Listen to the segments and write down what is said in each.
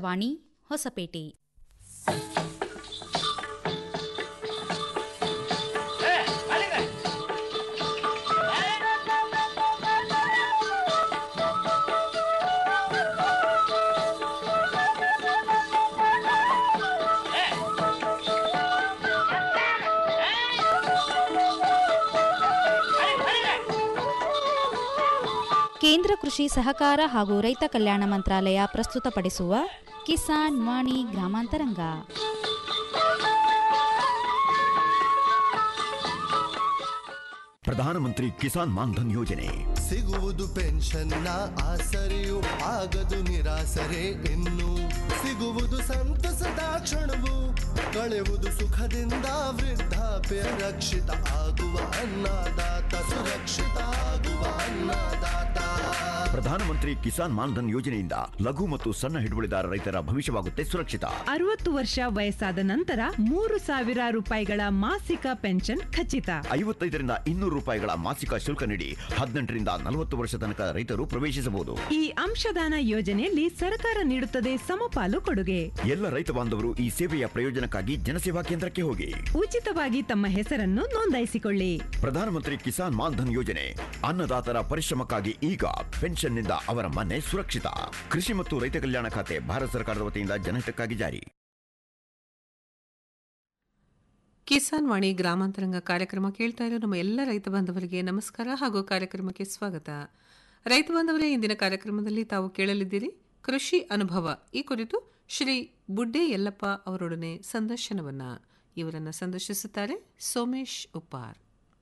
ಆಕಾಶವಾಣಿ ಹೊಸಪೇಟೆ ಕೇಂದ್ರ ಕೃಷಿ ಸಹಕಾರ ಹಾಗೂ ರೈತ ಕಲ್ಯಾಣ ಮಂತ್ರಾಲಯ ಪ್ರಸ್ತುತಪಡಿಸುವ ಕಿಸಾನ್ ವಾಣಿ ಗ್ರಾಮಾಂತರಂಗ ಪ್ರಧಾನಮಂತ್ರಿ ಕಿಸಾನ್ ಮಾನ್ಧನ್ ಯೋಜನೆ ಸಿಗುವುದು ಪೆನ್ಷನ್ನ ಆಸರೆಯು ಆಗದು ನಿರಾಸರೆ ಇನ್ನು ಸಿಗುವುದು ಸಂತಸದ ಕ್ಷಣವು ಕಳೆಯುವುದು ಸುಖದಿಂದ ವೃದ್ಧಾಪ್ಯ ರಕ್ಷಿತ ಆಗುವ ಅನ್ನದಾತ ಸುರಕ್ಷಿತ ಆಗುವ ಅನ್ನದಾತ ಪ್ರಧಾನಮಂತ್ರಿ ಕಿಸಾನ್ ಮಾನ್ಧನ್ ಯೋಜನೆಯಿಂದ ಲಘು ಮತ್ತು ಸಣ್ಣ ಹಿಡುವಳಿದಾರ ರೈತರ ಭವಿಷ್ಯವಾಗುತ್ತೆ ಸುರಕ್ಷಿತ ಅರವತ್ತು ವರ್ಷ ವಯಸ್ಸಾದ ನಂತರ ಮೂರು ಸಾವಿರ ರೂಪಾಯಿಗಳ ಮಾಸಿಕ ಪೆನ್ಷನ್ ಖಚಿತ ಐವತ್ತೈದರಿಂದ ಇನ್ನೂರು ರೂಪಾಯಿಗಳ ಮಾಸಿಕ ಶುಲ್ಕ ನೀಡಿ ಹದಿನೆಂಟರಿಂದ ನಲವತ್ತು ವರ್ಷ ತನಕ ರೈತರು ಪ್ರವೇಶಿಸಬಹುದು ಈ ಅಂಶದಾನ ಯೋಜನೆಯಲ್ಲಿ ಸರ್ಕಾರ ನೀಡುತ್ತದೆ ಸಮಪಾಲು ಕೊಡುಗೆ ಎಲ್ಲ ರೈತ ಬಾಂಧವರು ಈ ಸೇವೆಯ ಪ್ರಯೋಜನಕ್ಕಾಗಿ ಜನಸೇವಾ ಕೇಂದ್ರಕ್ಕೆ ಹೋಗಿ ಉಚಿತವಾಗಿ ತಮ್ಮ ಹೆಸರನ್ನು ನೋಂದಾಯಿಸಿಕೊಳ್ಳಿ ಪ್ರಧಾನಮಂತ್ರಿ ಕಿಸಾನ್ ಮಾನ್ಧನ್ ಯೋಜನೆ ಅನ್ನದಾತರ ಪರಿಶ್ರಮಕ್ಕಾಗಿ ಈಗ ಪೆನ್ಷನ್ನಿಂದ ಅವರ ಮನೆ ಸುರಕ್ಷಿತ ಕೃಷಿ ಮತ್ತು ರೈತ ಕಲ್ಯಾಣ ಖಾತೆ ಭಾರತ ಸರ್ಕಾರದ ವತಿಯಿಂದ ಜನಹಿತಕ್ಕಾಗಿ ಜಾರಿ ಕಿಸಾನ್ ವಾಣಿ ಗ್ರಾಮಾಂತರಂಗ ಕಾರ್ಯಕ್ರಮ ಕೇಳ್ತಾ ಇರೋ ನಮ್ಮ ಎಲ್ಲ ರೈತ ಬಾಂಧವರಿಗೆ ನಮಸ್ಕಾರ ಹಾಗೂ ಕಾರ್ಯಕ್ರಮಕ್ಕೆ ಸ್ವಾಗತ ರೈತ ಬಾಂಧವರೇ ಇಂದಿನ ಕಾರ್ಯಕ್ರಮದಲ್ಲಿ ತಾವು ಕೇಳಲಿದ್ದೀರಿ ಕೃಷಿ ಅನುಭವ ಈ ಕುರಿತು ಶ್ರೀ ಬುಡ್ಡೆ ಯಲ್ಲಪ್ಪ ಅವರೊಡನೆ ಸಂದರ್ಶನವನ್ನ ಇವರನ್ನ ಸಂದರ್ಶಿಸುತ್ತಾರೆ ಸೋಮೇಶ್ ಉಪ್ಪಾರ್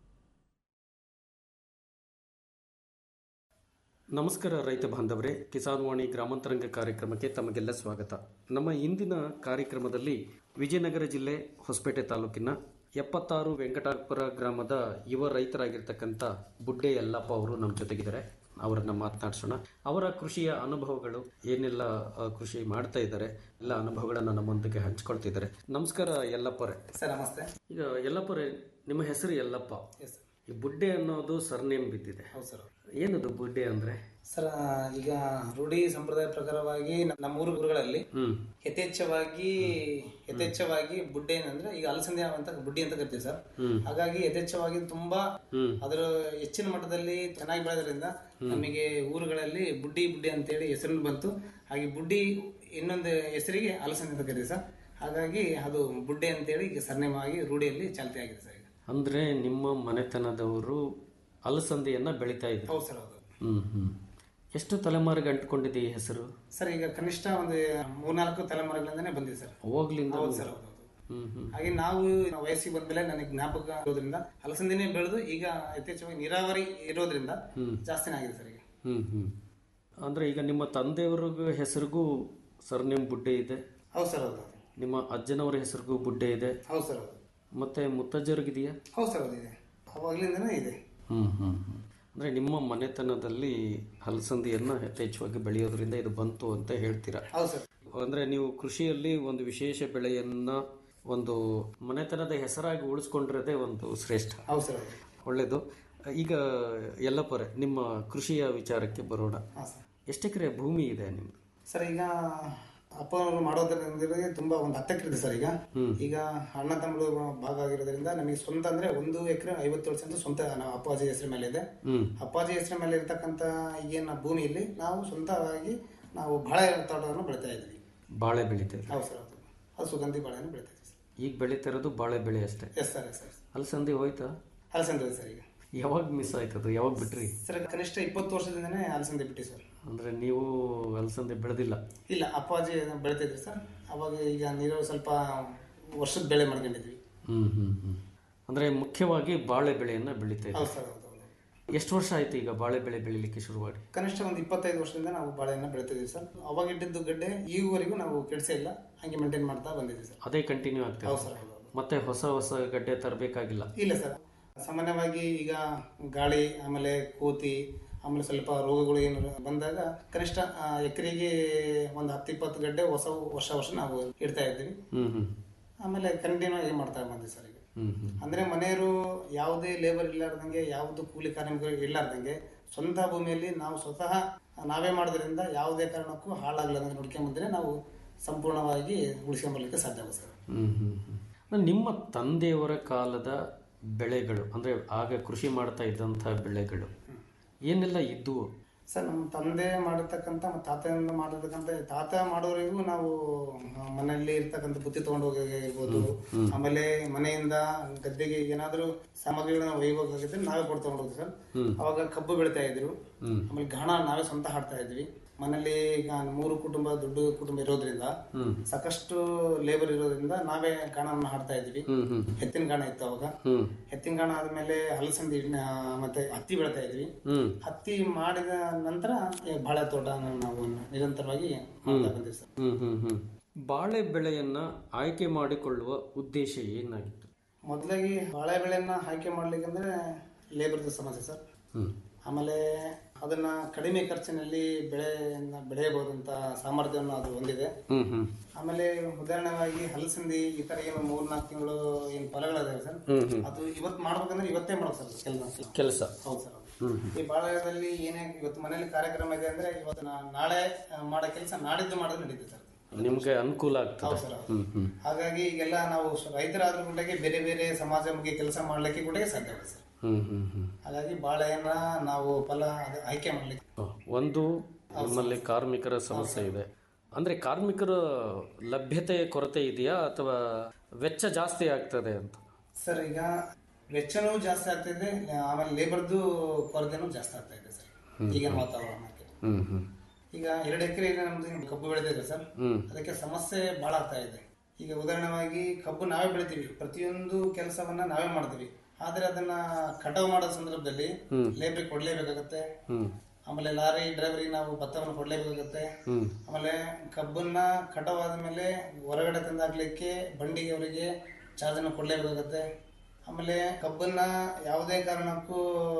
ನಮಸ್ಕಾರ ರೈತ ಬಾಂಧವರೇ ಕಿಸಾನ್ ವಾಣಿ ಗ್ರಾಮಾಂತರಂಗ ಕಾರ್ಯಕ್ರಮಕ್ಕೆ ತಮಗೆಲ್ಲ ಸ್ವಾಗತ ನಮ್ಮ ಇಂದಿನ ಕಾರ್ಯಕ್ರಮದಲ್ಲಿ ವಿಜಯನಗರ ಜಿಲ್ಲೆ ಹೊಸಪೇಟೆ ತಾಲೂಕಿನ ಎಪ್ಪತ್ತಾರು ವೆಂಕಟಾಪುರ ಗ್ರಾಮದ ಯುವ ರೈತರಾಗಿರ್ತಕ್ಕಂಥ ಬುಡ್ಡೆ ಯಲ್ಲಪ್ಪ ಅವರು ನಮ್ಮ ಜೊತೆಗಿದ್ದಾರೆ ಅವರನ್ನ ಮಾತನಾಡಿಸೋಣ ಅವರ ಕೃಷಿಯ ಅನುಭವಗಳು ಏನೆಲ್ಲ ಆ, ಕೃಷಿ ಮಾಡ್ತಾ ಇದ್ದಾರೆ ಎಲ್ಲ ಅನುಭವಗಳನ್ನ ನಮ್ಮೊಂದಿಗೆ ಹಂಚ್ಕೊಳ್ತಿದ್ದಾರೆ ನಮಸ್ಕಾರ ಯಲ್ಲಪ್ಪರೇ ಸರ್ ನಮಸ್ತೆ ಈಗ ಯಲ್ಲಪ್ಪರೇ ನಿಮ್ಮ ಹೆಸರು ಯಲ್ಲಪ್ಪ ಈ ಬುಡ್ಡೆ ಅನ್ನೋದು ಸರ್ನೇಮ್ ಬಿದ್ದಿದೆ ಹೌದು ಸರ್ ಏನದು ಬುಡ್ಡೆ ಅಂದ್ರೆ ಸರ್ ಈಗ ರೂಢಿ ಸಂಪ್ರದಾಯ ಪ್ರಕಾರವಾಗಿ ನ- ನಮ್ಮ ಊರು ಊರುಗಳಲ್ಲಿ ಹ್ಮ್ ಯಥೇಚ್ಛವಾಗಿ ಯಥೇಚ್ಛವಾಗಿ ಬುಡ್ಡೆ ಏನಂದ್ರೆ ಈಗ ಅಲಸಂದೆ ಅಂತ ಬುಡ್ಡಿ ಅಂತ ಕರಿತೀವಿ ಸರ್ ಹಾಗಾಗಿ ಯಥೇಚ್ಛವಾಗಿ ತುಂಬಾ ಅದರ ಹೆಚ್ಚಿನ ಮಟ್ಟದಲ್ಲಿ ಚೆನ್ನಾಗಿ ಬೆಳೆದ್ರಿಂದ ನಮಗೆ ಊರುಗಳಲ್ಲಿ ಬುಡ್ಡಿ ಬುಡ್ಡಿ ಅಂತೇಳಿ ಹೆಸರು ಬಂತು ಹಾಗೆ ಬುಡ್ಡಿ ಇನ್ನೊಂದು ಹೆಸರಿಗೆ ಅಲಸಂದೆ ಅಂತ ಕರೀತೀವಿ ಸರ್ ಹಾಗಾಗಿ ಅದು ಬುಡ್ಡೆ ಅಂತೇಳಿ ಈಗ ಸರ್ನೇಮ್ ಆಗಿ ರೂಢಿಯಲ್ಲಿ ಚಾಲ್ತಿ ಆಗಿದೆ ಸರ್ ಈಗ ಅಂದ್ರೆ ನಿಮ್ಮ ಮನೆತನದವರು ಅಲಸಂದೆಯನ್ನ ಬೆಳಿತಾ ಇದ್ರು ಹೌದು ಸರ್ ಹೌದು ಹ್ಮ್ ಹ್ಮ್ ಎಷ್ಟು ತಲೆಮಾರಿಗೆ ಅಂಟ್ಕೊಂಡಿದೆ ಈ ಹೆಸರು ಸರ್ ಈಗ ಕನಿಷ್ಠ ಒಂದು ಮೂರ್ನಾಲ್ಕು ತಲೆಮಾರುಗಳಿಂದಾನೇ ಬಂದಿದೆ ಸರ್ ಅವಾಗ್ಲಿಂದ ಹೌದು ಸರ್ ಹೌದು ಹೌದು. ಹ್ಮ್ ಹ್ಮ್ ಹಾಗೆ ನಾವು ವಯಸ್ಸಿಗೆ ಬಂದ್ಮೇಲೆ ನನಗೆ ಜ್ಞಾಪಕ ಇರೋದ್ರಿಂದ ಅಲಸಂದಿನೇ ಬೆಳೆದು ಈಗ ಯಥೇಚ್ಛವಾಗಿ ನೀರಾವರಿ ಇರೋದ್ರಿಂದ ಜಾಸ್ತಿನೇ ಆಗಿದೆ ಸರ್ ಈಗ ಹ್ಮ್ ಹ್ಮ್ ಅಂದ್ರೆ ಈಗ ನಿಮ್ಮ ತಂದೆಯವ್ರಿಗೂ ಹೆಸರಿಗೂ ಸರ್ನೇಮ್ ಬುಡ್ಡೆ ಇದೆ ಹೌದು ಸರ್ ಹೌದು ಹೌದು. ನಿಮ್ಮ ಅಜ್ಜನವರ ಹೆಸರಿಗೂ ಬುಡ್ಡೆ ಇದೆ ಹೌದು ಸರ್ ಹೌದು ಮತ್ತೆ ಮುತ್ತಜ್ಜರಿಗಿದೆಯಾ ಹೌದು ಸರ್ ಹೌದು ಇದೆ ಅವಾಗ್ಲಿಂದನೇ ಇದೆ ಹ್ಮ್ ಹ್ಮ್ ಹ್ಮ್ ಅಂದ್ರೆ ನಿಮ್ಮ ಮನೆತನದಲ್ಲಿ ಹಲಸಂದಿಯನ್ನ ಯಥೇಚ್ಛವಾಗಿ ಬೆಳೆಯೋದ್ರಿಂದ ಇದು ಬಂತು ಅಂತ ಹೇಳ್ತೀರಾ ಹೌದು ಸರ್ ಅಂದ್ರೆ ನೀವು ಕೃಷಿಯಲ್ಲಿ ಒಂದು ವಿಶೇಷ ಬೆಳೆಯನ್ನ ಒಂದು ಮನೆತನದ ಹೆಸರಾಗಿ ಉಳಿಸ್ಕೊಂಡಿರೋದೇ ಒಂದು ಶ್ರೇಷ್ಠ ಹೌದು ಸರ್ ಹೌದು ಒಳ್ಳೇದು ಈಗ ಎಲ್ಲಪ್ಪರೆ ನಿಮ್ಮ ಕೃಷಿಯ ವಿಚಾರಕ್ಕೆ ಬರೋಣ ಹಾಂ ಸರ್ ಎಷ್ಟು ಎಕರೆ ಭೂಮಿ ಇದೆ ನಿಮ್ದು ಸರ್ ಈಗ ಅಪ್ಪ ಅವರು ಮಾಡೋದ್ರಿಂದ ತುಂಬಾ ಒಂದು ಹತ್ತು ಎಕರೆ ಇದೆ ಸರ್ ಈಗ ಈಗ ಅಣ್ಣ ತಮ್ಮಳು ಭಾಗ ಆಗಿರೋದ್ರಿಂದ ನಮಗೆ ಸ್ವಂತ ಅಂದ್ರೆ ಒಂದು ಎಕರೆ ಐವತ್ತೇಳು ಸೆಂಟ್ ಸ್ವಂತ ನಮ್ಮ ಅಪ್ಪಾಜಿ ಹೆಸರು ಮೇಲೆ ಇದೆ ಹ್ಮ್ ಅಪ್ಪಾಜಿ ಹೆಸರ ಮೇಲೆ ಇರ್ತಕ್ಕಂಥ ಈಗಿನ ಭೂಮಿಯಲ್ಲಿ ನಾವು ಸ್ವಂತವಾಗಿ ನಾವು ಬಾಳೆ ತೋಟವನ್ನು ಬೆಳಿತಾ ಇದ್ವಿ ಬಾಳೆ ಬೆಳಿತೀರಿ ಹೌದು ಸರ್ ಹೌದು ಅದು ಸುಗಂಧಿ ಬಾಳೆಯನ್ನು ಬೆಳಿತಾ ಇದ್ವಿ ಸರ್ ಈಗ ಬೆಳೀತಿರೋದು ಬಾಳೆ ಬೆಳೆ ಅಷ್ಟೇ ಎಸ್ ಸರ್ ಎಸ್ ಸರ್ ಅಲಸಂದಿ ಹೋಯ್ತಾ ಅಲಸಂದೆ ಇದೆ ಸರ್ ಈಗ ಯಾವಾಗ ಮಿಸ್ ಆಯ್ತದು ಯಾವಾಗ ಬಿಟ್ರಿ ಸರ್ ಕನಿಷ್ಠ ಇಪ್ಪತ್ತು ವರ್ಷದಿಂದನೇ ಅಲಸಂದೆ ಬಿಟ್ಟಿ ಸರ್ ಅಂದ್ರೆ ನೀವು ಅಲಸಂದಿ ಬೆಳೆದಿಲ್ಲ ಇಲ್ಲ ಅಪ್ಪಾಜಿ ಬೆಳಿತಾ ಇದ್ರಿ ಸರ್ ಅವಾಗ ಈಗ ನೀರು ಸ್ವಲ್ಪ ವರ್ಷದ ಬೆಳೆ ಮಾಡ್ಕೊಂಡಿದ್ವಿ ಹ್ಮ್ ಹ್ಮ್ ಹ್ಮ್ ಅಂದ್ರೆ ಮುಖ್ಯವಾಗಿ ಬಾಳೆ ಬೆಳೆಯನ್ನ ಬೆಳೀತಾ ಇದ್ದೀವಿ ಹೌದು ಸರ್ ಹೌದು ಹೌದು ಎಷ್ಟು ವರ್ಷ ಆಯ್ತು ಈಗ ಬಾಳೆ ಬೆಳೆ ಬೆಳಿಲಿಕ್ಕೆ ಶುರುವಾಗಿ ಕನಿಷ್ಠ ಒಂದು ಇಪ್ಪತ್ತೈದು ವರ್ಷದಿಂದ ನಾವು ಬಾಳೆಯನ್ನು ಬೆಳಿತಾ ಇದೀವಿ ಸರ್ ಅವಾಗ ಇಟ್ಟಿದ್ದು ಗಡ್ಡೆ ಈವರೆಗೂ ನಾವು ಕೆಡಿಸೇ ಇಲ್ಲ ಹಂಗೆ ಮೇಂಟೈನ್ ಮಾಡ್ತಾ ಬಂದಿದ್ದೀವಿ ಸರ್ ಅದೇ ಕಂಟಿನ್ಯೂ ಆಗ್ತದೆ ಹೌದು ಸರ್ ಹೌದು ಹೌದು. ಮತ್ತೆ ಹೊಸ ಹೊಸ ಗಡ್ಡೆ ತರಬೇಕಾಗಿಲ್ಲ ಇಲ್ಲ ಸರ್ ಸಾಮಾನ್ಯವಾಗಿ ಈಗ ಗಾಳಿ ಆಮೇಲೆ ಕೋತಿ ಆಮೇಲೆ ಸ್ವಲ್ಪ ರೋಗಗಳು ಏನು ಬಂದಾಗ ಕನಿಷ್ಠ ಆ, ಎಕರೆಗೆ ಒಂದು ಹತ್ತು ಇಪ್ಪತ್ತು ಗಡ್ಡೆ ಹೊಸ ವರ್ಷ ವರ್ಷ ನಾವು ಇಡ್ತಾ ಇದ್ದೀವಿ ಹ್ಮ್ ಹ್ಮ್ ಆಮೇಲೆ ಕಂಟಿನ್ಯೂ ಆಗಿ ಮಾಡ್ತಾ ಬಂದಿವಿ ಸರ್ ಈಗ ಹ್ಮ್ ಹ್ಮ್ ಅಂದ್ರೆ ಮನೆಯವರು ಯಾವುದೇ ಲೇಬರ್ ಇಲ್ಲಾರ್ದಂಗೆ ಯಾವುದು ಕೂಲಿ ಕಾರ್ಮಿಕರು ಇಲ್ಲಾರ್ದಂಗೆ ಸ್ವಂತ ಭೂಮಿಯಲ್ಲಿ ನಾವು ಸ್ವತಃ ನಾವೇ ಮಾಡೋದ್ರಿಂದ ಯಾವುದೇ ಕಾರಣಕ್ಕೂ ಹಾಳಾಗ್ಲಾರ್ದಂಗೆ ನೋಡ್ಕೊಂಡ್ ಬಂದ್ರೆ ನಾವು ಸಂಪೂರ್ಣವಾಗಿ ಉಳಿಸ್ಕೊಂಬರ್ಲಿಕ್ಕೆ ಸಾಧ್ಯ ಆಗುತ್ತೆ ಸರ್ ಹ್ಮ್ ಹ್ಮ್ ಹ್ಮ್. ನಿಮ್ಮ ತಂದೆಯವರ ಕಾಲದ ಬೆಳೆಗಳು ಅಂದ್ರೆ ಆಗ ಕೃಷಿ ಮಾಡ್ತಾ ಇದ್ದಂತಹ ಬೆಳೆಗಳು ಏನೆಲ್ಲ ಇದ್ದುವು ಸರ್ ನಮ್ಮ ತಂದೆ ಮಾಡಿರ್ತಕ್ಕಂಥ ಮತ್ತು ತಾತದಿಂದ ಮಾಡಿರ್ತಕ್ಕಂಥ ತಾತ ಮಾಡೋರಿಗೂ ನಾವು ಆ, ಮನೆಯಲ್ಲಿ ಇರ್ತಕ್ಕಂಥ ಬುತ್ತಿ ತಗೊಂಡು ಹೋಗಿರ್ಬೋದು ಆಮೇಲೆ ಮನೆಯಿಂದ ಗದ್ದೆಗೆ ಏನಾದರೂ ಸಾಮಗ್ರಿಗಳನ್ನ ಒಯ್ಯಬೇಕಾಗಿದ್ರೆ ನಾವೇ ಕೊಟ್ಟು ತಗೊಂಡು ಹೋಗ್ತೀವಿ ಸರ್ ಅವಾಗ ಕಬ್ಬು ಬೆಳಿತಾ ಇದ್ರು ಆಮೇಲೆ ಗಾಣ ನಾವೇ ಸ್ವಂತ ಹಾಡ್ತಾ ಇದ್ವಿ ಮನೇಲಿ ಈಗ ಮೂರು ಕುಟುಂಬ ದೊಡ್ಡ ಕುಟುಂಬ ಇರೋದ್ರಿಂದ ಸಾಕಷ್ಟು ಲೇಬರ್ ಇರೋದ್ರಿಂದ ನಾವೇ ಗಾಣವನ್ನು ಹಾಡ್ತಾ ಇದ್ವಿ ಎತ್ತಿನ ಗಾಣ ಇತ್ತು ಅವಾಗ ಎತ್ತಿನ ಗಾಣ ಆದ್ಮೇಲೆ ಹಲಸಂದಿ ಆ, ಮತ್ತೆ ಹತ್ತಿ ಬೆಳಿತಾ ಇದ್ವಿ ಹತ್ತಿ ಮಾಡಿದ ನಂತರ ಈ ಬಾಳೆ ತೋಟ ನಾವು ನಿರಂತರವಾಗಿ ಮಾಡ್ತಾ ಬಂದಿವಿ ಸರ್ ಹ್ಮ್ ಹ್ಮ್ ಹ್ಮ್ ಬಾಳೆ ಬೆಳೆಯನ್ನ ಆಯ್ಕೆ ಮಾಡಿಕೊಳ್ಳುವ ಉದ್ದೇಶ ಏನಾಗಿತ್ತು ಮೊದಲಾಗಿ ಬಾಳೆ ಬೆಳೆಯನ್ನ ಆಯ್ಕೆ ಮಾಡ್ಲಿಕ್ಕಂದ್ರೆ ಲೇಬರ್ದ ಸಮಸ್ಯೆ ಸರ್ ಆಮೇಲೆ ಅದನ್ನ ಕಡಿಮೆ ಖರ್ಚಿನಲ್ಲಿ ಬೆಳೆಯನ್ನ ಬೆಳೆಯಬಹುದಂತ ಸಾಮರ್ಥ್ಯವನ್ನು ಅದು ಹೊಂದಿದೆ ಹ್ಮ್ ಹ್ಮ್ ಆಮೇಲೆ ಉದಾಹರಣೆಗಾಗಿ ಹಲಸಂದಿ ಈ ತರ ಏನು ಮೂರ್ ನಾಲ್ಕು ತಿಂಗಳು ಏನ್ ಫಲಗಳಿದಾವೆ ಸರ್ ಅದು ಇವತ್ತು ಮಾಡ್ಬೇಕಂದ್ರೆ ಇವತ್ತೇ ಮಾಡ್ಬೇಕು ಸರ್ ಕೆಲಸ ಕೆಲಸ ಹೌದು ಸರ್ ಈ ಬಾಳೆದಲ್ಲಿ ಏನೇ ಇವತ್ತು ಮನೇಲಿ ಕಾರ್ಯಕ್ರಮ ಇದೆ ಅಂದ್ರೆ ಇವತ್ತು ನಾ- ನಾಳೆ ಆ, ಮಾಡೋ ಕೆಲಸ ನಾಡಿದ್ದು ಮಾಡೋದು ನಡೀತದೆ ಸರ್ ನಿಮ್ಗೆ ಅನುಕೂಲ ಆಗ್ತದೆ ಹೌದು ಸರ್ ಹೌದು. ಹಾಗಾಗಿ ಈಗೆಲ್ಲ ನಾವು ಸ- ರೈತರಾದ್ರೂ ಕೂಡ ಬೇರೆ ಬೇರೆ ಸಮಾಜಮುಖಿ ಕೆಲಸ ಮಾಡ್ಲಿಕ್ಕೆ ಕೂಡ ಸಾಧ್ಯ ಇದೆ ಸರ್ ಹ್ಮ್ ಹ್ಮ್ ಹ್ಮ್ ಹಾಗಾಗಿ ಬಾಳೆಯನ್ನ ನಾವು ಫಲ ಅದು ಆಯ್ಕೆ ಮಾಡ್ಲಿಕ್ಕೆ ಒಂದು ನಮ್ಮಲ್ಲಿ ಕಾರ್ಮಿಕರ ಸಮಸ್ಯೆ ಇದೆ ಅಂದ್ರೆ ಕಾರ್ಮಿಕರ ಲಭ್ಯತೆ ಕೊರತೆ ಇದೆಯಾ ಅಥವಾ ವೆಚ್ಚ ಜಾಸ್ತಿ ಆಗ್ತದೆ ಅಂತ ಸರ್ ಈಗ ವೆಚ್ಚನೂ ಜಾಸ್ತಿ ಆಗ್ತಿದೆ ಆಮೇಲೆ ಲೇಬರ್ದು ಕೊರತೆನೂ ಜಾಸ್ತಿ ಆಗ್ತಾ ಇದೆ ಸರ್ ಈಗಿನ ವಾತಾವರಣಕ್ಕೆ ಹ್ಮ್ ಹ್ಮ್ ಈಗ ಎರಡು ಎಕರೆ ಈಗ ನಮ್ದು ಕಬ್ಬು ಬೆಳೆದಿದೆ ಸರ್ ಅದಕ್ಕೆ ಸಮಸ್ಯೆ ಬಹಳ ಆಗ್ತಾ ಇದೆ ಈಗ ಉದಾಹರಣೆವಾಗಿ ಕಬ್ಬು ನಾವೇ ಬೆಳಿತೀವಿ ಪ್ರತಿಯೊಂದು ಕೆಲಸವನ್ನ ನಾವೇ ಮಾಡ್ತೀವಿ ಆದ್ರೆ ಅದನ್ನ ಕಟಾವು ಮಾಡೋ ಸಂದರ್ಭದಲ್ಲಿ ಲೇಬರ್ ಕೊಡ್ಲೇಬೇಕಾಗತ್ತೆ ಆಮೇಲೆ ಲಾರಿ ಡ್ರೈವರಿಗೆ ನಾವು ಭತ್ತವನ್ನು ಕೊಡ್ಲೇಬೇಕಾಗತ್ತೆ ಆಮೇಲೆ ಕಬ್ಬನ್ನ ಕಟಾವ್ ಆದ್ಮೇಲೆ ಹೊರಗಡೆ ತಂದಾಗ್ಲಿಕ್ಕೆ ಬಂಡಿಗೆ ಅವರಿಗೆ ಚಾರ್ಜ್ ಅನ್ನು ಕೊಡ್ಲೇಬೇಕಾಗತ್ತೆ ಆಮೇಲೆ ಕಬ್ಬನ್ನ ಯಾವುದೇ ಕಾರಣಕ್ಕೂ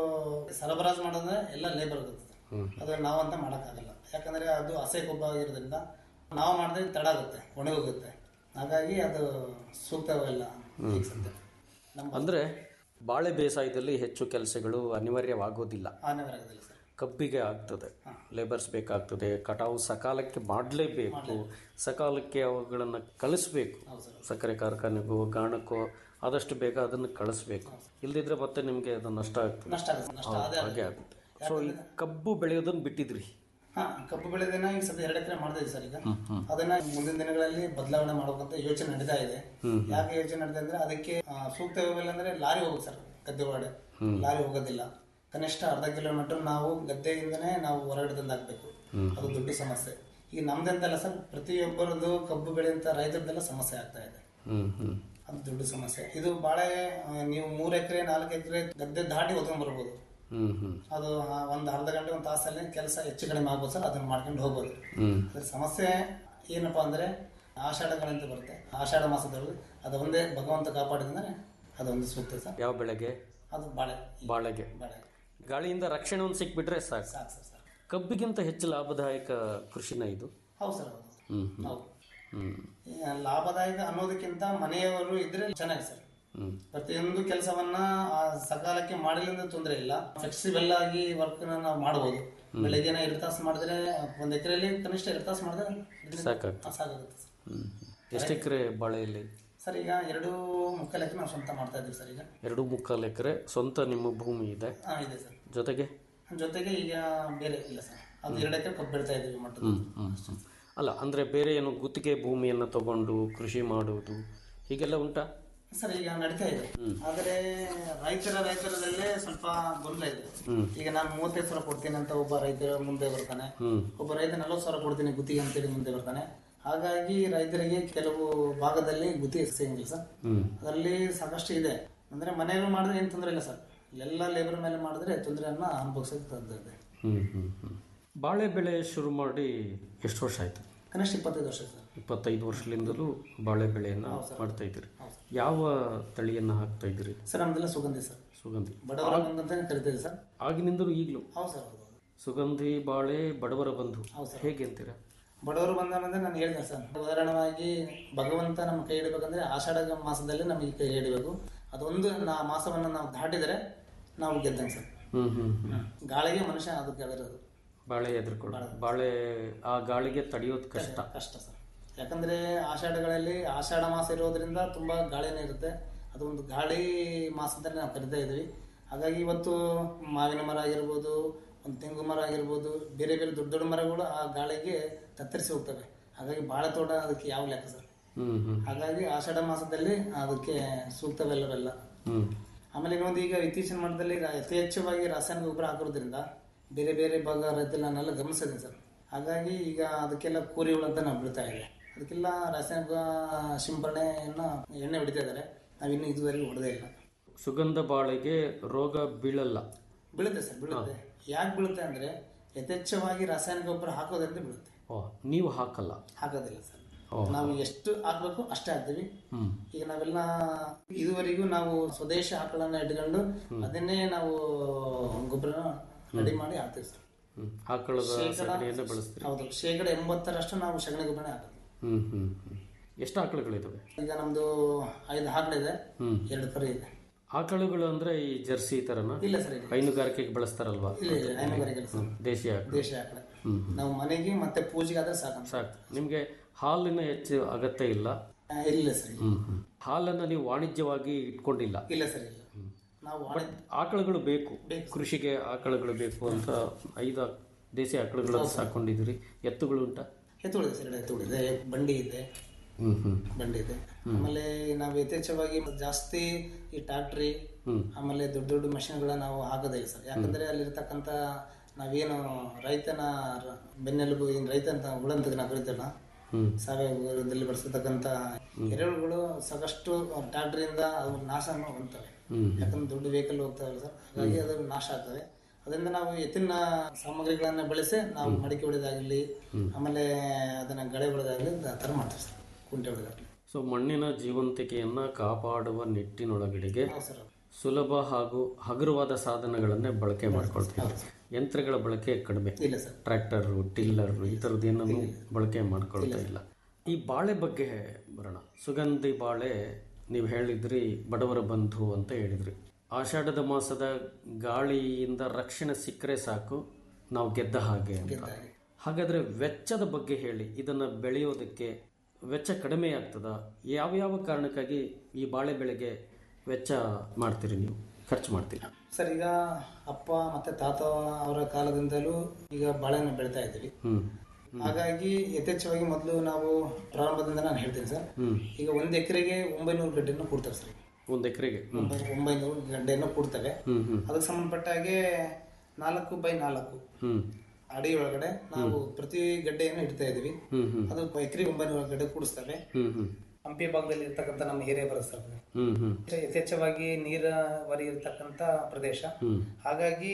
ಸರಬರಾಜು ಮಾಡೋದ್ರೆ ಎಲ್ಲ ಲೇಬರ್ ಆಗುತ್ತೆ ಅದು ನಾವಂತ ಮಾಡಕ್ಕಾಗಲ್ಲ ಯಾಕಂದ್ರೆ ಅದು ಹಸೆ ಕೊಬ್ಬ ಆಗಿರೋದ್ರಿಂದ ನಾವು ಮಾಡಿದ್ರೆ ತಡ ಆಗುತ್ತೆ ಒಣಗೋಗುತ್ತೆ ಹಾಗಾಗಿ ಅದು ಸೂಕ್ತವಲ್ಲ ಈಗ ಸದ್ಯ ನಮ್ಮ ಅಂದ್ರೆ ಬಾಳೆ ಬೇಸಾಯದಲ್ಲಿ ಹೆಚ್ಚು ಕೆಲಸಗಳು ಅನಿವಾರ್ಯವಾಗೋದಿಲ್ಲ ಅನಿವಾರ್ಯದಲ್ಲಿ ಸರ್ ಕಬ್ಬಿಗೆ ಆಗ್ತದೆ ಲೇಬರ್ಸ್ ಬೇಕಾಗ್ತದೆ ಕಟಾವು ಸಕಾಲಕ್ಕೆ ಮಾಡಲೇಬೇಕು ಸಕಾಲಕ್ಕೆ ಅವುಗಳನ್ನು ಕಳಿಸ್ಬೇಕು ಸಕ್ಕರೆ ಕಾರ್ಖಾನೆಗೂ ಗಾಣಕ್ಕೋ ಆದಷ್ಟು ಬೇಗ ಅದನ್ನು ಕಳಿಸ್ಬೇಕು ಇಲ್ದಿದ್ರೆ ಮತ್ತೆ ನಿಮಗೆ ಅದು ನಷ್ಟ ಆಗ್ತದೆ ನಷ್ಟ ಆಗುತ್ತೆ ನಷ್ಟ ಅದೇ ಹಾಗೆ ಆಗುತ್ತೆ ಸೊ ಈ ಕಬ್ಬು ಬೆಳೆಯೋದನ್ನು ಬಿಟ್ಟಿದ್ರಿ ಹಾ ಕಬ್ಬು ಬೆಳೆದನ್ನ ಈಗ ಸದ್ಯ ಎರಡು ಎಕರೆ ಮಾಡ್ತಾ ಸರ್ ಈಗ ಅದನ್ನ ಮುಂದಿನ ದಿನಗಳಲ್ಲಿ ಬದಲಾವಣೆ ಮಾಡ್ಬೇಕಂತ ಯೋಚನೆ ನಡೀತಾ ಇದೆ ಯಾಕೆ ಯೋಚನೆ ನಡೀತಾ ಅಂದ್ರೆ ಅದಕ್ಕೆ ಆ, ಸೂಕ್ತ ವ್ಯವಸ್ಥೆ ಅಂದ್ರೆ ಲಾರಿ ಹೋಗುತ್ತೆ ಸರ್ ಗದ್ದೆ ಒಳಗಡೆ ಲಾರಿ ಹೋಗೋದಿಲ್ಲ ಕನಿಷ್ಠ ಅರ್ಧ ಕಿಲೋಮೀಟರ್ ನಾವು ಗದ್ದೆಯಿಂದನೇ ನಾವು ಹೊರಗಡೆ ತಂದು ಹಾಕ್ಬೇಕು ಅದು ದೊಡ್ಡ ಸಮಸ್ಯೆ ಈಗ ನಮ್ದಂತಲ್ಲ ಸರ್ ಪ್ರತಿಯೊಬ್ಬರದ್ದು ಕಬ್ಬು ಬೆಳೆಯಂತ ರೈತರದೆಲ್ಲ ಸಮಸ್ಯೆ ಆಗ್ತಾ ಇದೆ ಹ್ಮ್ ಹ್ಮ್ ಅದು ದೊಡ್ಡ ಸಮಸ್ಯೆ ಇದು ಬಾಳೆ ಆ, ನೀವು ಮೂರ್ ಎಕರೆ ನಾಲ್ಕು ಎಕರೆ ಗದ್ದೆ ದಾಟಿ ಹೊತ್ಕೊಂಡ್ ಬರ್ಬೋದು ಹ್ಮ್ ಹ್ಮ್ ಅದು ಆ, ಒಂದು ಅರ್ಧ ಗಂಟೆ ಒಂದು ತಾಸಲ್ಲಿ ಕೆಲಸ ಹೆಚ್ಚು ಕಡಿಮೆ ಆಗ್ಬೋದು ಸರ್ ಅದನ್ನ ಮಾಡ್ಕೊಂಡು ಹೋಗ್ಬೋದು ಅದ್ರ ಸಮಸ್ಯೆ ಏನಪ್ಪಾ ಅಂದ್ರೆ ಆಷಾಢಗಳಂತ ಬರುತ್ತೆ ಆಷಾಢ ಮಾಸದೊಳಗೆ ಅದು ಒಂದೇ ಭಗವಂತ ಕಾಪಾಡಿದ್ರೆ ಅದೊಂದು ಸೂಕ್ತ ಸರ್ ಯಾವ ಬೆಳೆಗೆ ಅದು ಬಾಳೆ ಬಾಳೆಗೆ ಬಾಳೆ ಗಾಳಿಯಿಂದ ರಕ್ಷಣೆ ಒಂದು ಸಿಕ್ಬಿಟ್ರೆ ಸಾಕು ಸಾಕು ಸರ್ ಸರ್ ಕಬ್ಬಿಗಿಂತ ಹೆಚ್ಚು ಲಾಭದಾಯಕ ಕೃಷಿನ ಇದು ಹೌದು ಸರ್ ಹೌದು ಹ್ಮ್ ಹೌದು ಹ್ಮ್ ಈ ಲಾಭದಾಯಕ ಅನ್ನೋದಕ್ಕಿಂತ ಮನೆಯವರು ಇದ್ರೆ ಚೆನ್ನಾಗಿ ಸರ್ ಹ್ಮ್ ಪ್ರತಿಯೊಂದು ಕೆಲಸವನ್ನ ಆ ಸಕಾಲಕ್ಕೆ ಮಾಡಿಲ್ಲ ತೊಂದರೆ ಇಲ್ಲ ಫ್ಲೆಕ್ಸಿಬಲ್ ಆಗಿ ವರ್ಕ್ ನಾವು ಮಾಡಬಹುದು ಬೆಳಗ್ಗೆನ ಎರಡು ತಾಸು ಮಾಡಿದ್ರೆ ಒಂದ್ ಎಕರೆಯಲ್ಲಿ ಕನಿಷ್ಠ ಎರಡು ತಾಸು ಮಾಡಿದ್ರೆ ಸಾಕಾಗ್ತದೆ ಆ, ಸಾಕಾಗುತ್ತೆ ಸರ್ ಹ್ಮ್ ಎಷ್ಟು ಎಕರೆ ಬಾಳೆಯಲ್ಲಿ ಸರ್ ಈಗ ಎರಡು ಮುಕ್ಕಾಲು ಎಕರೆ ನಾವು ಸ್ವಂತ ಮಾಡ್ತಾ ಇದ್ದೀವಿ ಸರ್ ಈಗ ಎರಡು ಮುಕ್ಕಾಲು ಎಕರೆ ಸ್ವಂತ ನಿಮ್ಮ ಭೂಮಿ ಇದೆ ಹಾ ಇದೆ ಸರ್ ಜೊತೆಗೆ ಜೊತೆಗೆ ಈಗ ಬೇರೆ ಇಲ್ಲ ಸರ್ ಅದು ಎರಡು ಎಕರೆ ಕಬ್ಬು ಬೆಳಿತಾ ಇದ್ದೀವಿ ಮಟ್ಟದ ಹ್ಮ್, ಹ್ಮ್. ಅಲ್ಲ ಅಂದ್ರೆ ಬೇರೆ ಏನು ಗುತ್ತಿಗೆ ಭೂಮಿಯನ್ನು ತಗೊಂಡು ಕೃಷಿ ಮಾಡುವುದು ಹೀಗೆಲ್ಲ ಉಂಟಾ ಸರ್ ಈಗ ನಡೀತಾ ಇದೆ ಆದರೆ ರೈತರ ರೈತರದಲ್ಲೇ ಸ್ವಲ್ಪ ಗೊಂದಲ ಇದೆ ಈಗ ನಾನು ಮೂವತ್ತೈದು ಸಾವಿರ ಕೊಡ್ತೀನಿ ಅಂತ ಒಬ್ಬ ರೈತ ಮುಂದೆ ಬರ್ತಾನೆ ಒಬ್ಬ ರೈತ ನಲವತ್ತು ಸಾವಿರ ಕೊಡ್ತೀನಿ ಗುತ್ತಿಗೆ ಅಂತೇಳಿ ಮುಂದೆ ಬರ್ತಾನೆ ಹಾಗಾಗಿ ರೈತರಿಗೆ ಕೆಲವು ಭಾಗದಲ್ಲಿ ಗುತ್ತಿಗೆ ಸಿಗಂಗಿಲ್ಲ ಸರ್ ಅದರಲ್ಲಿ ಸಾಕಷ್ಟು ಇದೆ ಅಂದ್ರೆ ಮನೆಗಳು ಮಾಡಿದ್ರೆ ಏನು ತೊಂದರೆ ಇಲ್ಲ ಸರ್ ಎಲ್ಲ ಲೇಬರ್ ಮೇಲೆ ಮಾಡಿದ್ರೆ ತೊಂದರೆಯನ್ನ ಅನುಭವಿಸೋಕೆ ಸಾಧ್ಯ ಇದೆ ಹ್ಮ್ ಹ್ಮ್ ಹ್ಮ್ ಬಾಳೆ ಬೆಳೆ ಶುರು ಮಾಡಿ ಎಷ್ಟು ವರ್ಷ ಆಯ್ತು ಕನಿಷ್ಠ ಇಪ್ಪತ್ತೈದು ವರ್ಷ ಸರ್ ಇಪ್ಪತ್ತೈದು ವರ್ಷದಿಂದಲೂ ಬಾಳೆ ಬೆಳೆಯನ್ನ ಮಾಡ್ತಾ ಇದ್ದೀರಿ ಯಾವ ತಳಿಯನ್ನ ಹಾಕ್ತಾ ಇದ್ದೀರಿ ಸರ್ ನಮ್ದೆಲ್ಲ ಸುಗಂಧಿ ಸರ್ ಸುಗಂಧಿ ಬಡವರ ಬಂದಂತ ಕರಿತೀವಿ ಸರ್ ಆಗಿನಿಂದಲೂ ಈಗಲೂ ಹೌದು ಸರ್ ಹೌದು ಸುಗಂಧಿ ಬಾಳೆ ಬಡವರ ಬಂಧು ಹೇಗೆ ಅಂತೀರಾ ಬಡವರು ಬಂದಾನಂದ್ರೆ ನಾನು ಹೇಳಿದೆ ಸರ್ ಉದಾಹರಣವಾಗಿ ಭಗವಂತ ನಮ್ಮ ಕೈ ಹಿಡಬೇಕಂದ್ರೆ ಆಷಾಢ ಮಾಸದಲ್ಲಿ ನಮಗೆ ಕೈ ಹಿಡಿಬೇಕು ಅದೊಂದು ನಾ ಮಾಸವನ್ನು ನಾವು ದಾಟಿದರೆ ನಾವು ಗೆದ್ದಂಗೆ ಸರ್ ಹ್ಮ್ ಹ್ಮ್ ಹ್ಮ್ ಗಾಳಿಗೆ ಮನುಷ್ಯ ಅದಕ್ಕೆ ಅದರದು ಬಾಳೆ ಎದುರ್ಕೊಳ್ಳೋದು ಬಾಳೆ ಆ ಗಾಳಿಗೆ ತಡೆಯೋದು ಕಷ್ಟ ಕಷ್ಟ ಸರ್ ಯಾಕಂದ್ರೆ ಆಷಾಢಗಳಲ್ಲಿ ಆಷಾಢ ಮಾಸ ಇರೋದ್ರಿಂದ ತುಂಬಾ ಗಾಳಿನೇ ಇರುತ್ತೆ ಅದು ಒಂದು ಗಾಳಿ ಮಾಸ ಅಂತ ನಾವು ಕರಿತಾ ಇದ್ವಿ ಹಾಗಾಗಿ ಇವತ್ತು ಮಾವಿನ ಮರ ಆಗಿರ್ಬೋದು ಒಂದು ತೆಂಗು ಮರ ಆಗಿರ್ಬೋದು ಬೇರೆ ಬೇರೆ ದೊಡ್ಡ ದೊಡ್ಡ ಮರಗಳು ಆ ಗಾಳಿಗೆ ತತ್ತರಿಸಿ ಹೋಗ್ತವೆ ಹಾಗಾಗಿ ಬಾಳೆ ತೋಟ ಅದಕ್ಕೆ ಯಾವ ಲೆಕ್ಕ ಸರ್ ಹ್ಮ್ ಹ್ಮ್ ಹಾಗಾಗಿ ಆಷಾಢ ಮಾಸದಲ್ಲಿ ಅದಕ್ಕೆ ಸೂಕ್ತವೆಲ್ಲವೆಲ್ಲ ಹ್ಮ್ ಆಮೇಲೆ ಇನ್ನೊಂದು ಈಗ ಇತ್ತೀಚಿನ ಮಟ್ಟದಲ್ಲಿ ರಾ- ಯಥೇಚ್ಛವಾಗಿ ರಾಸಾಯನಿಕ ಗೊಬ್ಬರ ಹಾಕೋದ್ರಿಂದ ಬೇರೆ ಬೇರೆ ಭಾಗ ರೈತರು ನಾನೆಲ್ಲ ಗಮನಿಸಿದ್ದೀನಿ ಸರ್ ಹಾಗಾಗಿ ಈಗ ಅದಕ್ಕೆಲ್ಲ ಕೂರಿಗಳು ಅಂತ ನಾವು ಬಿಡ್ತಾ ಇವೆ ಅದಕ್ಕೆಲ್ಲ ರಾಸಾಯನಿಕ ಸಿಂಪರಣೆಯನ್ನ ಎಣ್ಣೆ ಹೊಡಿತಾ ಇದ್ದಾರೆ ನಾವಿನ್ನು ಇದುವರೆಗೂ ಹೊಡೆದೇ ಇಲ್ಲ ಸುಗಂಧ ಬಾಳೆಗೆ ರೋಗ ಬೀಳಲ್ಲ ಬೀಳುತ್ತೆ ಸರ್ ಬೀಳುತ್ತೆ ಯಾಕೆ ಬೀಳುತ್ತೆ ಅಂದ್ರೆ ಯಥೇಚ್ಛವಾಗಿ ರಾಸಾಯನಿಕ ಗೊಬ್ಬರ ಹಾಕೋದ್ರಿಂದ ಬೀಳುತ್ತೆ ಓ ನೀವು ಹಾಕಲ್ಲ ಹಾಕೋದಿಲ್ಲ ಸರ್ ಓ. ನಾವು ಎಷ್ಟು ಹಾಕ್ಬೇಕು ಅಷ್ಟೇ ಹಾಕ್ತೀವಿ ಹ್ಮ್ ಈಗ ನಾವೆಲ್ಲ ಇದುವರೆಗೂ ನಾವು ಸ್ವದೇಶ ಆಕಳನ್ನ ಇಟ್ಕೊಂಡು ಅದನ್ನೇ ನಾವು ಗೊಬ್ಬರ ರೆಡಿ ಮಾಡಿ ಹಾಕ್ತೀವಿ ಸರ್ ಹ್ಮ್ ಆಕಳದ ಶೇಕಡ ಸಗಣಿಯನ್ನ ಬಳಸ್ತೀರಿ ಹೌದು ಶೇಕಡ ಎಂಬತ್ತರಷ್ಟು ನಾವು ಸಗಣಿ ಗೊಬ್ಬರನೇ ಹಾಕೋದು ಹ್ಮ್ ಹ್ಮ್ ಹ್ಮ್ ಎಷ್ಟು ಆಕಳುಗಳಿದಾವೆ ಈಗ ನಮ್ದು ಐದು ಆಕಳಿದೆ ಹ್ಮ್ ಎರಡು ಕರು ಇದೆ ಆಕಳುಗಳು ಅಂದ್ರೆ ಈ ಜರ್ಸಿ ತರನ ಇಲ್ಲ ಸರ್ ಇಲ್ಲ ಹೈನುಗಾರಿಕೆಗೆ ಬಳಸ್ತಾರಲ್ವಾ ಇಲ್ಲ ಇಲ್ಲ ಹೈನುಗಾರಿಕೆ ಸರ್ ದೇಶಿ ಆಕಳು ದೇಶಿ ಆಕಳ ನಾವು ಮನೆಗೆ ಮತ್ತೆ ಪೂಜೆಗೆ ಆದ್ರೆ ಸಾಕು ಸಾಕು ನಿಮ್ಗೆ ಹಾಲಿನ ಹೆಚ್ಚು ಅಗತ್ಯ ಇಲ್ಲ ಆ, ಇಲ್ಲ ಸರ್ ಇಲ್ಲ. ಹ್ಮ್ ಹ್ಮ್ ಹಾಲನ್ನ ನೀವು ವಾಣಿಜ್ಯವಾಗಿ ಇಟ್ಕೊಂಡಿಲ್ಲ ಇಲ್ಲ ಸರ್ ಇಲ್ಲ ನಾವು ವಾಣಿ- ಆಕಳುಗಳು ಬೇಕು ಕೃಷಿಗೆ ಆಕಳುಗಳು ಬೇಕು ಅಂತ ಐದು ದೇಸಿ ಆಕಳುಗಳನ್ನು ಸಾಕೊಂಡಿದ್ದೀರಿ ಎತ್ತುಗಳು ಉಂಟಾ ಎತ್ತುಗಳಿದೆ ಸರ್ ಎತ್ತುಗಳಿದೆ ಬಂಡಿ ಇದೆ ಹ್ಮ್ ಹ್ಮ್ ಬಂಡಿ ಇದೆ ಆಮೇಲೆ ನಾವು ಯಥೇಚ್ಛವಾಗಿ ಜಾಸ್ತಿ ಈ ಟ್ರಾಕ್ಟ್ರಿ ಹ್ಮ್. ಆಮೇಲೆ ದೊಡ್ಡ ದೊಡ್ಡ ಮಷಿನ್ಗಳ ನಾವು ಹಾಕೋದಿಲ್ಲ ಸರ್ ಯಾಕಂದ್ರೆ ಅಲ್ಲಿರ್ತಕ್ಕಂಥ ನಾವೇನು ರೈತನ ರ- ಬೆನ್ನೆಲುಬು ಏನ್ ರೈತ ಅಂತ ಹುಳಂತ ನಾವು ಕರಿತೇವಲ್ಲ ಹ್ಮ್. ಸಾವಯವದಲ್ಲಿ ಬಳಸತಕ್ಕಂಥ ಎರೆಹುಳುಗಳು ಸಾಕಷ್ಟು ಟ್ರಾಕ್ಟರಿಂದ ಅವು ನಾಶ ಹೊಂದ್ತವೆ ಯಾಕಂದ್ರೆ ದೊಡ್ಡ ವೆಹಿಕಲ್ ಹೋಗ್ತಾವಲ್ಲ ಸರ್ ಹಾಗಾಗಿ ಅದು ನಾಶ ಆಗ್ತವೆ ಅದರಿಂದ ನಾವು ಎತ್ತಿನ ಸಾಮಗ್ರಿಗಳನ್ನ ಬಳಸಿ ನಾವು ಮಡಿಕೆ ಹೊಡೆದಾಗಲಿ ಆಮೇಲೆ ಅದನ್ನ ಗಳೆ ಹೊಡೆದಾಗಲಿ ಆ ಥರ ಮಾಡ್ತೀವಿ ಸರ್ ಕುಂಟೆ ಹೊಡೆದಾಗಲಿ ಸೊ ಮಣ್ಣಿನ ಜೀವಂತಿಕೆಯನ್ನ ಕಾಪಾಡುವ ನಿಟ್ಟಿನೊಳಗಡೆಗೆ ಹೌದು ಸರ್ ಸುಲಭ ಹಾಗೂ ಹಗುರವಾದ ಸಾಧನಗಳನ್ನೇ ಬಳಕೆ ಮಾಡ್ಕೊಳ್ತೀವಿ ಯಂತ್ರಗಳ ಬಳಕೆ ಕಡಿಮೆ ಇಲ್ಲ ಸರ್ ಟ್ರ್ಯಾಕ್ಟರ್ ಟಿಲ್ಲರ್ ಈ ಥರದ್ದು ಏನನ್ನು ಬಳಕೆ ಮಾಡ್ಕೊಳ್ತಾ ಇಲ್ಲ ಈ ಬಾಳೆ ಬಗ್ಗೆ ಬರೋಣ ಸುಗಂಧಿ ಬಾಳೆ ನೀವು ಹೇಳಿದ್ರಿ ಬಡವರ ಬಂಧು ಅಂತ ಹೇಳಿದ್ರಿ ಆಷಾಢದ ಮಾಸದ ಗಾಳಿಯಿಂದ ರಕ್ಷಣೆ ಸಿಕ್ಕರೆ ಸಾಕು ನಾವು ಗೆದ್ದ ಹಾಗೆ ಅಂತ ಹಾಗಾದ್ರೆ ವೆಚ್ಚದ ಬಗ್ಗೆ ಹೇಳಿ ಇದನ್ನ ಬೆಳೆಯೋದಕ್ಕೆ ವೆಚ್ಚ ಕಡಿಮೆ ಆಗ್ತದ ಯಾವ್ಯಾವ ಕಾರಣಕ್ಕಾಗಿ ಈ ಬಾಳೆ ಬೆಳೆಗೆ ವೆಚ್ಚ ಮಾಡ್ತೀರಿ ನೀವು ಖರ್ಚು ಮಾಡ್ತೀರಿ ಸರ್ ಈಗ ಅಪ್ಪ ಮತ್ತೆ ತಾತ ಅವರ ಕಾಲದಿಂದಲೂ ಈಗ ಬಾಳೆಹಣ್ಣು ಬೆಳಿತಾ ಇದ್ದೀವಿ ಹ್ಮ್ ಹಾಗಾಗಿ ಯಥೇಚ್ಛವಾಗಿ ಮೊದಲು ನಾವು ಪ್ರಾರಂಭದಿಂದ ನಾನು ಹೇಳ್ತೀನಿ ಸರ್ ಹ್ಮ್ ಈಗ ಒಂದು ಎಕರೆಗೆ ಒಂಬೈನೂರು ಗಡ್ಡೆಯನ್ನು ಕೊಡ್ತಾರೆ ಸರ್ ಒಂದು ಎಕರೆಗೆ ಒಂಬೈ- ಒಂಬೈನೂರು ಗಡ್ಡೆಯನ್ನು ಕೊಡ್ತವೆ ಹ್ಮ್ ಹ್ಮ್ ಅದಕ್ಕೆ ಸಂಬಂಧಪಟ್ಟ ಹಾಗೆ ನಾಲ್ಕು ಬೈ ನಾಲ್ಕು ಹ್ಮ್ ಅಡಿ ಒಳಗಡೆ ನಾವು ಪ್ರತಿ ಗಡ್ಡೆಯನ್ನು ಇಡ್ತಾ ಇದೀವಿ ಹ್ಮ್ ಹ್ಮ್ ಅದು ಎಕರೆ ಒಂಬೈನೂರು ಗಡ್ಡೆ ಕೂಡಿಸ್ತವೆ ಹ್ಮ್ ಹ್ಮ್ ಹಂಪಿ ಭಾಗದಲ್ಲಿ ಇರ್ತಕ್ಕಂಥ ನಮ್ಮ ಏರಿಯಾ ಬರುತ್ತೆ ಸರ್ ಹ್ಮ್ ಹ್ಮ್ ಯಥೇಚ್ಛವಾಗಿ ನೀರಾವರಿ ಇರತಕ್ಕಂತ ಪ್ರದೇಶ ಹ್ಮ್ ಹಾಗಾಗಿ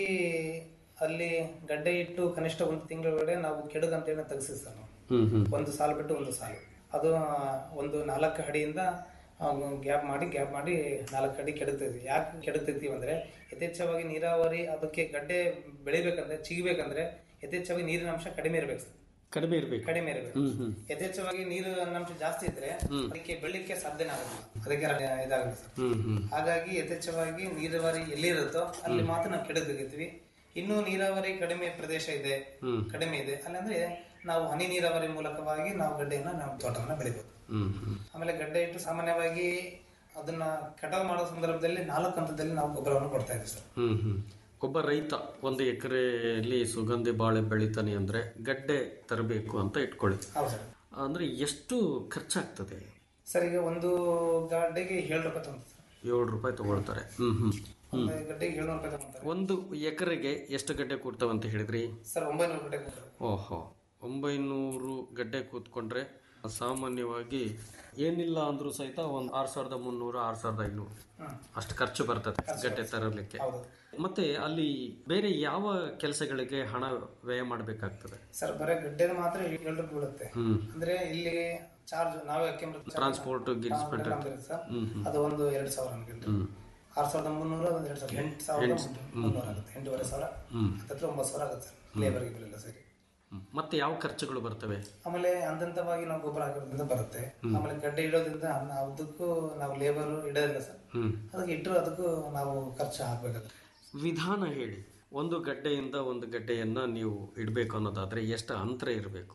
ಅಲ್ಲಿ ಗಡ್ಡೆ ಇಟ್ಟು ಕನಿಷ್ಠ ಒಂದು ತಿಂಗಳೊಳಗಡೆ ನಾವು ಕೆಡದು ಅಂತ ಹೇಳಿ ತೆಗೆಸಿದ್ ಸರ್ ನಾವು ಹ್ಮ್ ಹ್ಮ್ ಒಂದು ಸಾಲು ಬಿಟ್ಟು ಒಂದು ಸಾಲು ಅದು ಆ, ಒಂದು ನಾಲ್ಕು ಅಡಿಯಿಂದ ಗ್ಯಾಪ್ ಮಾಡಿ ಗ್ಯಾಪ್ ಮಾಡಿ ನಾಲ್ಕು ಅಡಿ ಕೆಡುತ್ತೈತಿ ಯಾಕೆ ಕೆಡುತ್ತೈತಿ ಅಂದ್ರೆ ಯಥೇಚ್ಛವಾಗಿ ನೀರಾವರಿ ಅದಕ್ಕೆ ಗಡ್ಡೆ ಬೆಳಿಬೇಕಂದ್ರೆ ಚಿಗಿಬೇಕಂದ್ರೆ ಯಥೇಚ್ಛವಾಗಿ ನೀರಿನ ಅಂಶ ಕಡಿಮೆ ಇರ್ಬೇಕು ಸರ್ ಕಡಿಮೆ ಇರ್ಬೇಕು ಕಡಿಮೆ ಇರಬೇಕು ಹ್ಮ್ ಹ್ಮ್ ಯಥೇಚ್ಛವಾಗಿ ನೀರಿನ ಅಂಶ ಜಾಸ್ತಿ ಇದ್ರೆ ಅದಕ್ಕೆ ಬೆಳಿಲಿಕ್ಕೆ ಸಾಧ್ಯನೇ ಆಗೋದಿಲ್ಲ ಅದಕ್ಕೆ ಇದಾಗುತ್ತೆ ಸರ್ ಹ್ಮ್ ಹ್ಮ್ ಹಾಗಾಗಿ ಯಥೇಚ್ಛವಾಗಿ ನೀರಾವರಿ ಎಲ್ಲಿ ಇರುತ್ತೋ ಅಲ್ಲಿ ಮಾತ್ರ ನಾವು ಕೆಡ ತೆಗಿತೀವಿ ಇನ್ನು ನೀರಾವರಿ ಕಡಿಮೆ ಪ್ರದೇಶ ಇದೆ ಹ್ಮ್. ಕಡಿಮೆ ಇದೆ ಅಲ್ಲಂದ್ರೆ ನಾವು ಹನಿ ನೀರಾವರಿ ಮೂಲಕವಾಗಿ ನಾವು ಗಡ್ಡೆಯನ್ನ ನಾವು ತೋಟವನ್ನ ಬೆಳಿಬಹುದು ಹ್ಮ್ ಹ್ಮ್ ಆಮೇಲೆ ಗಡ್ಡೆ ಇಟ್ಟು ಸಾಮಾನ್ಯವಾಗಿ ಅದನ್ನ ಕಟಾವು ಮಾಡೋ ಸಂದರ್ಭದಲ್ಲಿ ನಾಲ್ಕು ಹಂತದಲ್ಲಿ ನಾವು ಗೊಬ್ಬರವನ್ನು ಕೊಡ್ತಾ ಇದ್ದೀವಿ ಸರ್ ಹ್ಮ್ ಹ್ಮ್ ಒಬ್ಬ ರೈತ ಒಂದು ಎಕರೆಯಲ್ಲಿ ಸುಗಂಧಿ ಬಾಳೆ ಬೆಳಿತಾನೆ ಅಂದ್ರೆ ಗಡ್ಡೆ ತರಬೇಕು ಅಂತ ಇಟ್ಕೊಳ್ಳಿ ಹೌದು ಸರ್ ಅಂದ್ರೆ ಎಷ್ಟು ಖರ್ಚಾಗ್ತದೆ ಸರ್ ಈಗ ಒಂದು ಗಡ್ಡೆಗೆ ಏಳು ರೂಪಾಯಿ ತಗೊಂತಾರೆ ಸರ್ ಏಳು ರೂಪಾಯಿ ತಗೊಳ್ತಾರೆ ಹ್ಮ್ ಹ್ಮ್ ಒಂದು ಗಡ್ಡೆಗೆ ಏಳ್ನೂರು ರೂಪಾಯಿ ತಗೊಂತಾರೆ ಒಂದು ಎಕರೆಗೆ ಎಷ್ಟು ಗಡ್ಡೆ ಕೂಡ್ತಾವ ಅಂತ ಹೇಳಿದ್ರಿ ಸರ್ ಒಂಬೈನೂರು ಗಡ್ಡೆ ಕೊಡ್ತಾರೆ ಓಹೋ ಒಂಬೈನೂರು ಗಡ್ಡೆ ಕೂತ್ಕೊಂಡ್ರೆ ಸಾಮಾನ್ಯವಾಗಿ ಏನಿಲ್ಲ ಅಂದ್ರೂ ಸಹಿತ ಒಂದು ಆರು ಸಾವಿರದ ಮುನ್ನೂರು ಆರು ಸಾವಿರದ ಐನೂರು ಅಷ್ಟು ಖರ್ಚು ಬರ್ತದೆ ಗಡ್ಡೆ ತರಲಿಕ್ಕೆ ಹೌದು ಮತ್ತೆ ಅಲ್ಲಿ ಬೇರೆ ಯಾವ ಕೆಲಸಗಳಿಗೆ ಹಣ ವ್ಯಯ ಮಾಡಬೇಕಾಗ್ತದೆ ಸರ್ ಬರೀ ಗಡ್ಡೆ ಮಾತ್ರ ಏಳು ರೂಪಾಯಿ ಬೀಳುತ್ತೆ ಹ್ಮ್ ಅಂದ್ರೆ ಇಲ್ಲಿ ಚಾರ್ಜ್ ನಾವೇ ಹಾಕ್ಕೊಂಡ್ರೆ ಟ್ರಾನ್ಸ್ಪೋರ್ಟ್ ಗಿನ್ಸ್ಪೆಂಟ್ ಸರ್ ಅದು ಒಂದು ಎರಡು ಸಾವಿರ ಅನ್ಕೊಂಡ್ರೆ ಆರು ಸಾವಿರದ ಮುನ್ನೂರು ಒಂದು ಎರಡು ಸಾವಿರ ಎಂಟು ಸಾವಿರದ ಮುನ್ನೂರು ಆಗುತ್ತೆ ಎಂಟೂವರೆ ಸಾವಿರ ಹತ್ತತ್ರ ಒಂಬತ್ತು ಸಾವಿರ ಆಗುತ್ತೆ ಸರ್ ಲೇಬರ್ಗೆ ಬಿಲ್ಲ ಸರಿ ಮತ್ತೆ ಯಾವ ಖರ್ಚುಗಳು ಬರ್ತವೆ ಆಮೇಲೆ ಹಂತವಾಗಿ ನಾವು ಗೊಬ್ಬರ ಹಾಕೋದ್ರಿಂದ ಬರುತ್ತೆ ಆಮೇಲೆ ಗಡ್ಡೆ ಇಡೋದ್ರಿಂದ ನಾವು ಅದಕ್ಕೂ ನಾವು ಲೇಬರ್ ಇಡೋದಿಲ್ಲ ಸರ್ ಹ್ಮ್ ಅದಕ್ಕೆ ಇಟ್ಟರು ಅದಕ್ಕೂ ನಾವು ಖರ್ಚು ಹಾಕ್ಬೇಕಾಗುತ್ತೆ ವಿಧಾನ ಹೇಳಿ ಒಂದು ಗಡ್ಡೆಯಿಂದ ಒಂದು ಗಡ್ಡೆಯನ್ನ ನೀವು ಇಡಬೇಕು ಅನ್ನೋದಾದ್ರೆ ಎಷ್ಟು ಅಂತರ ಇರಬೇಕು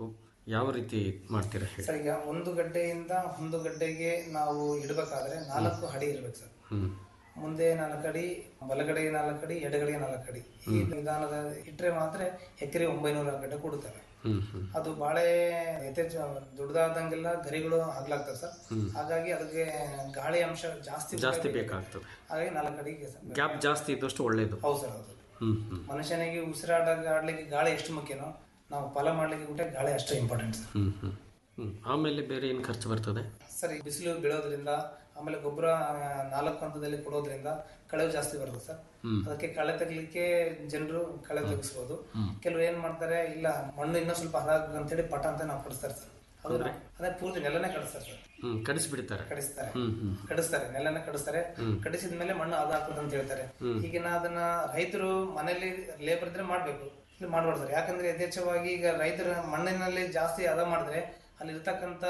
ಯಾವ ರೀತಿ ಮಾಡ್ತೀರಾ ಹೇಳಿ ಸರ್ ಈಗ ಒಂದು ಗಡ್ಡೆಯಿಂದ ಒಂದು ಗಡ್ಡೆಗೆ ನಾವು ಇಡಬೇಕಾದ್ರೆ ನಾಲ್ಕು ಅಡಿ ಇರ್ಬೇಕು ಸರ್ ಹ್ಮ್ ಮುಂದೆ ನಾಲ್ಕು ಅಡಿ ಬಲಗಡೆಗೆ ನಾಲ್ಕು ಅಡಿ ಎಡಗಡೆಗೆ ನಾಲ್ಕು ಅಡಿ ಈ ವಿಧಾನದ ಇಟ್ಟರೆ ಮಾತ್ರ ಎಕರೆ ಒಂಬೈನೂರ ಗಡ್ಡೆ ಕೊಡುತ್ತವೆ ಹ್ಮ್ ಹ್ಮ್ ಅದು ಬಾಳೆ ಯಥೇಚ್ಛ ದೊಡ್ಡದಾದಂಗೆಲ್ಲ ಗರಿಗಳು ಆಗ್ಲಾಗ್ತವೆ ಸರ್ ಹಾಗಾಗಿ ಅದಕ್ಕೆ ಗಾಳಿ ಅಂಶ ಜಾಸ್ತಿ ಜಾಸ್ತಿ ಬೇಕಾಗುತ್ತೆ. ಬೇಕಾಗ್ತದೆ ಹಾಗಾಗಿ ನಾಲ್ಕು ಅಡಿಗೆ ಸರ್ ಗ್ಯಾಪ್ ಜಾಸ್ತಿ ಇದ್ದಷ್ಟು ಒಳ್ಳೇದು ಹೌದು ಸರ್ ಹೌದು ಹ್ಮ್ ಹ್ಮ್ ಮನುಷ್ಯನಿಗೆ ಉಸಿರಾಟ ಆಡ್ಲಿಕ್ಕೆ ಗಾಳಿ ಎಷ್ಟು ಮುಖ್ಯನೋ ನಾವು ಫಲ ಮಾಡ್ಲಿಕ್ಕೆ ಕೂಡ ಗಾಳಿ ಅಷ್ಟೇ ಇಂಪಾರ್ಟೆಂಟ್ ಸರ್ ಹ್ಮ್ ಹ್ಮ್ ಹ್ಮ್ ಆಮೇಲೆ ಬೇರೆ ಏನು ಖರ್ಚು ಬರ್ತದೆ ಸರ್ ಈ ಬಿಸಿಲು ಬೀಳೋದ್ರಿಂದ ಆಮೇಲೆ ಗೊಬ್ಬರ ನಾಲ್ಕು ಹಂತದಲ್ಲಿ ಕೊಡೋದ್ರಿಂದ ಕಳೆ ಜಾಸ್ತಿ ಬರುತ್ತೆ ಸರ್ ಅದಕ್ಕೆ ಕಳೆ ತೆಗಿಲಿಕ್ಕೆ ಜನರು ಕಳೆ ತೆಗಿಸ್ಬೋದು ಕೆಲವರು ಏನ್ ಮಾಡ್ತಾರೆ ಇಲ್ಲ ಮಣ್ಣು ಇನ್ನೂ ಸ್ವಲ್ಪ ಹದಾಗ್ಬೇಕು ಅಂತೇಳಿ ಪಟ ಅಂತ ನಾವು ಕಡಿಸ್ತಾರೆ ಸರ್ ಅದು ಅದೇ ಪೂರ್ತಿ ನೆಲನೇ ಕಡಿಸ್ತಾರೆ ಸರ್ ಹ್ಮ್ ಕಡಿಸ್ಬಿಡ್ತಾರೆ ಕಡಿಸ್ತಾರೆ ಹ್ಮ್ ಹ್ಮ್ ಕಡಿಸ್ತಾರೆ ನೆಲನ ಕಡಿಸ್ತಾರೆ ಕಡಿಸಿದ ಮೇಲೆ ಮಣ್ಣು ಅದಾಗ್ತದೆ ಅಂತ ಹೇಳ್ತಾರೆ ಈಗಿನ ಅದನ್ನ ರೈತರು ಮನೆಯಲ್ಲಿ ಲೇಬರ್ ಇದ್ರೆ ಮಾಡ್ಬೇಕು ಇಲ್ಲಿ ಮಾಡ್ಬಾರ್ದು ಸರ್ ಯಾಕಂದ್ರೆ ಯಥೇಚ್ಛವಾಗಿ ಈಗ ರೈತರ ಮಣ್ಣಿನಲ್ಲಿ ಜಾಸ್ತಿ ಅದ ಮಾಡಿದ್ರೆ ಅಲ್ಲಿ ಇರ್ತಕ್ಕಂತ